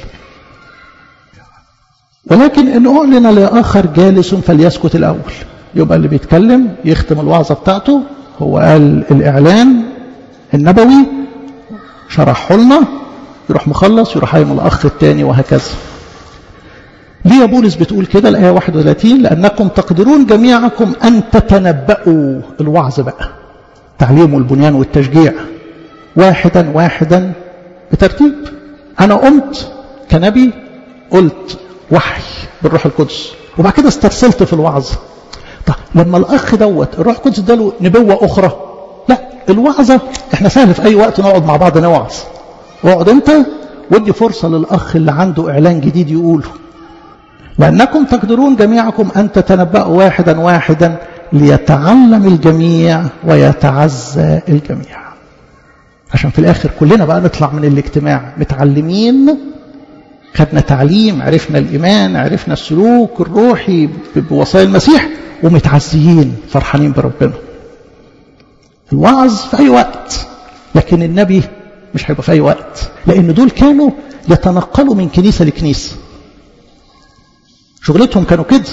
ولكن إن أعلن لآخر جالس فليسكت الأول يبقى اللي بيتكلم يختم الوعظة بتاعته هو قال الإعلان النبوي شرحه لنا يروح مخلص يروح قايم الأخ الثاني وهكذا ليه يا بولس بتقول كده الآية 31 لأنكم تقدرون جميعكم أن تتنبأوا الوعظ بقى تعليم والبنيان والتشجيع واحدا واحدا بترتيب أنا قمت كنبي قلت وحي بالروح القدس وبعد كده استرسلت في الوعظة طب لما الأخ دوت الروح القدس اداله نبوة أخرى لا الوعظة احنا سهل في أي وقت نقعد مع بعض نوعظ واقعد أنت ودي فرصة للأخ اللي عنده إعلان جديد يقوله لأنكم تقدرون جميعكم أن تتنبأوا واحدا واحدا ليتعلم الجميع ويتعزى الجميع عشان في الآخر كلنا بقى نطلع من الاجتماع متعلمين خدنا تعليم عرفنا الإيمان عرفنا السلوك الروحي بوصايا المسيح ومتعزيين فرحانين بربنا الوعظ في أي وقت لكن النبي مش هيبقى في أي وقت لأن دول كانوا يتنقلوا من كنيسة لكنيسة شغلتهم كانوا كده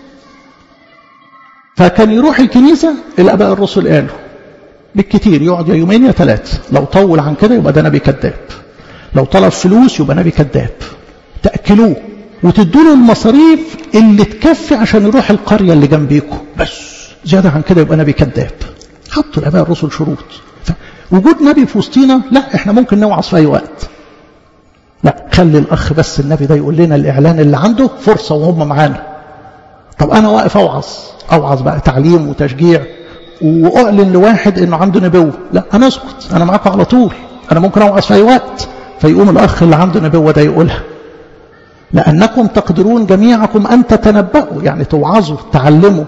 فكان يروح الكنيسة الأباء الرسل قالوا بالكتير يقعد يا يومين يا ثلاثة لو طول عن كده يبقى ده نبي كذاب لو طلب فلوس يبقى نبي كذاب تأكلوه وتدوا له المصاريف اللي تكفي عشان يروح القرية اللي جنبيكم بس زيادة عن كده يبقى نبي كذاب حطوا الآباء الرسل شروط وجود نبي في وسطينا لا احنا ممكن نوعظ في أي وقت لا خلي الأخ بس النبي ده يقول لنا الإعلان اللي عنده فرصة وهم معانا طب أنا واقف أوعظ أوعظ بقى تعليم وتشجيع وأعلن لواحد إنه عنده نبوة لا أنا أسكت أنا معاكم على طول أنا ممكن أوعظ في أي وقت فيقوم الأخ اللي عنده نبوة ده يقولها لأنكم تقدرون جميعكم أن تتنبأوا يعني توعظوا تعلموا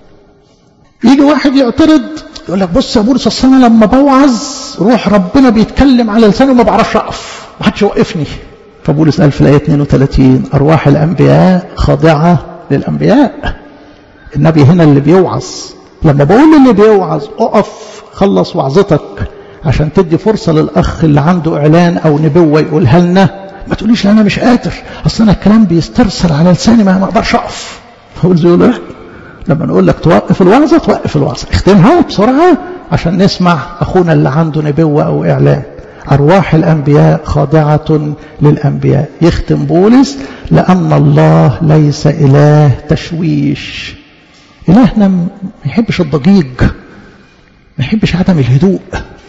يجي واحد يعترض يقول لك بص يا بولس اصل انا لما بوعظ روح ربنا بيتكلم على لساني وما بعرفش اقف ما حدش يوقفني فبولس قال في الايه 32 ارواح الانبياء خاضعه للانبياء النبي هنا اللي بيوعظ لما بقول اللي بيوعظ اقف خلص وعظتك عشان تدي فرصه للاخ اللي عنده اعلان او نبوه يقولها لنا ما تقوليش لا انا مش قادر اصل انا الكلام بيسترسل على لساني ما اقدرش اقف فقول زي لا لما نقول لك توقف الوعظه توقف الوعظه اختمها بسرعه عشان نسمع اخونا اللي عنده نبوه او اعلان ارواح الانبياء خاضعه للانبياء يختم بولس لان الله ليس اله تشويش الهنا ما يحبش الضجيج ما يحبش عدم الهدوء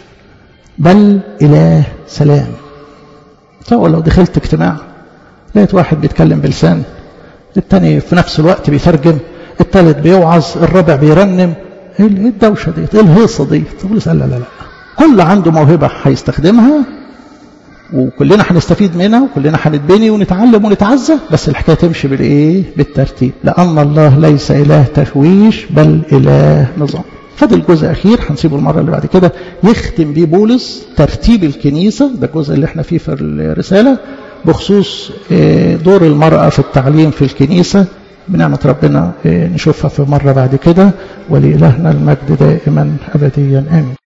بل اله سلام تصور لو دخلت اجتماع لقيت واحد بيتكلم بلسان التاني في نفس الوقت بيترجم الثالث بيوعظ الرابع بيرنم ايه الدوشه ديت ايه الهيصه ديت تقول لا لا لا كل عنده موهبه هيستخدمها وكلنا هنستفيد منها وكلنا هنتبني ونتعلم ونتعزى بس الحكايه تمشي بالايه بالترتيب لان الله ليس اله تشويش بل اله نظام فاضل جزء اخير هنسيبه المره اللي بعد كده يختم بيه بولس ترتيب الكنيسه ده الجزء اللي احنا فيه في الرساله بخصوص دور المراه في التعليم في الكنيسه بنعمة ربنا نشوفها في مرة بعد كده ولإلهنا المجد دائما أبديا آمين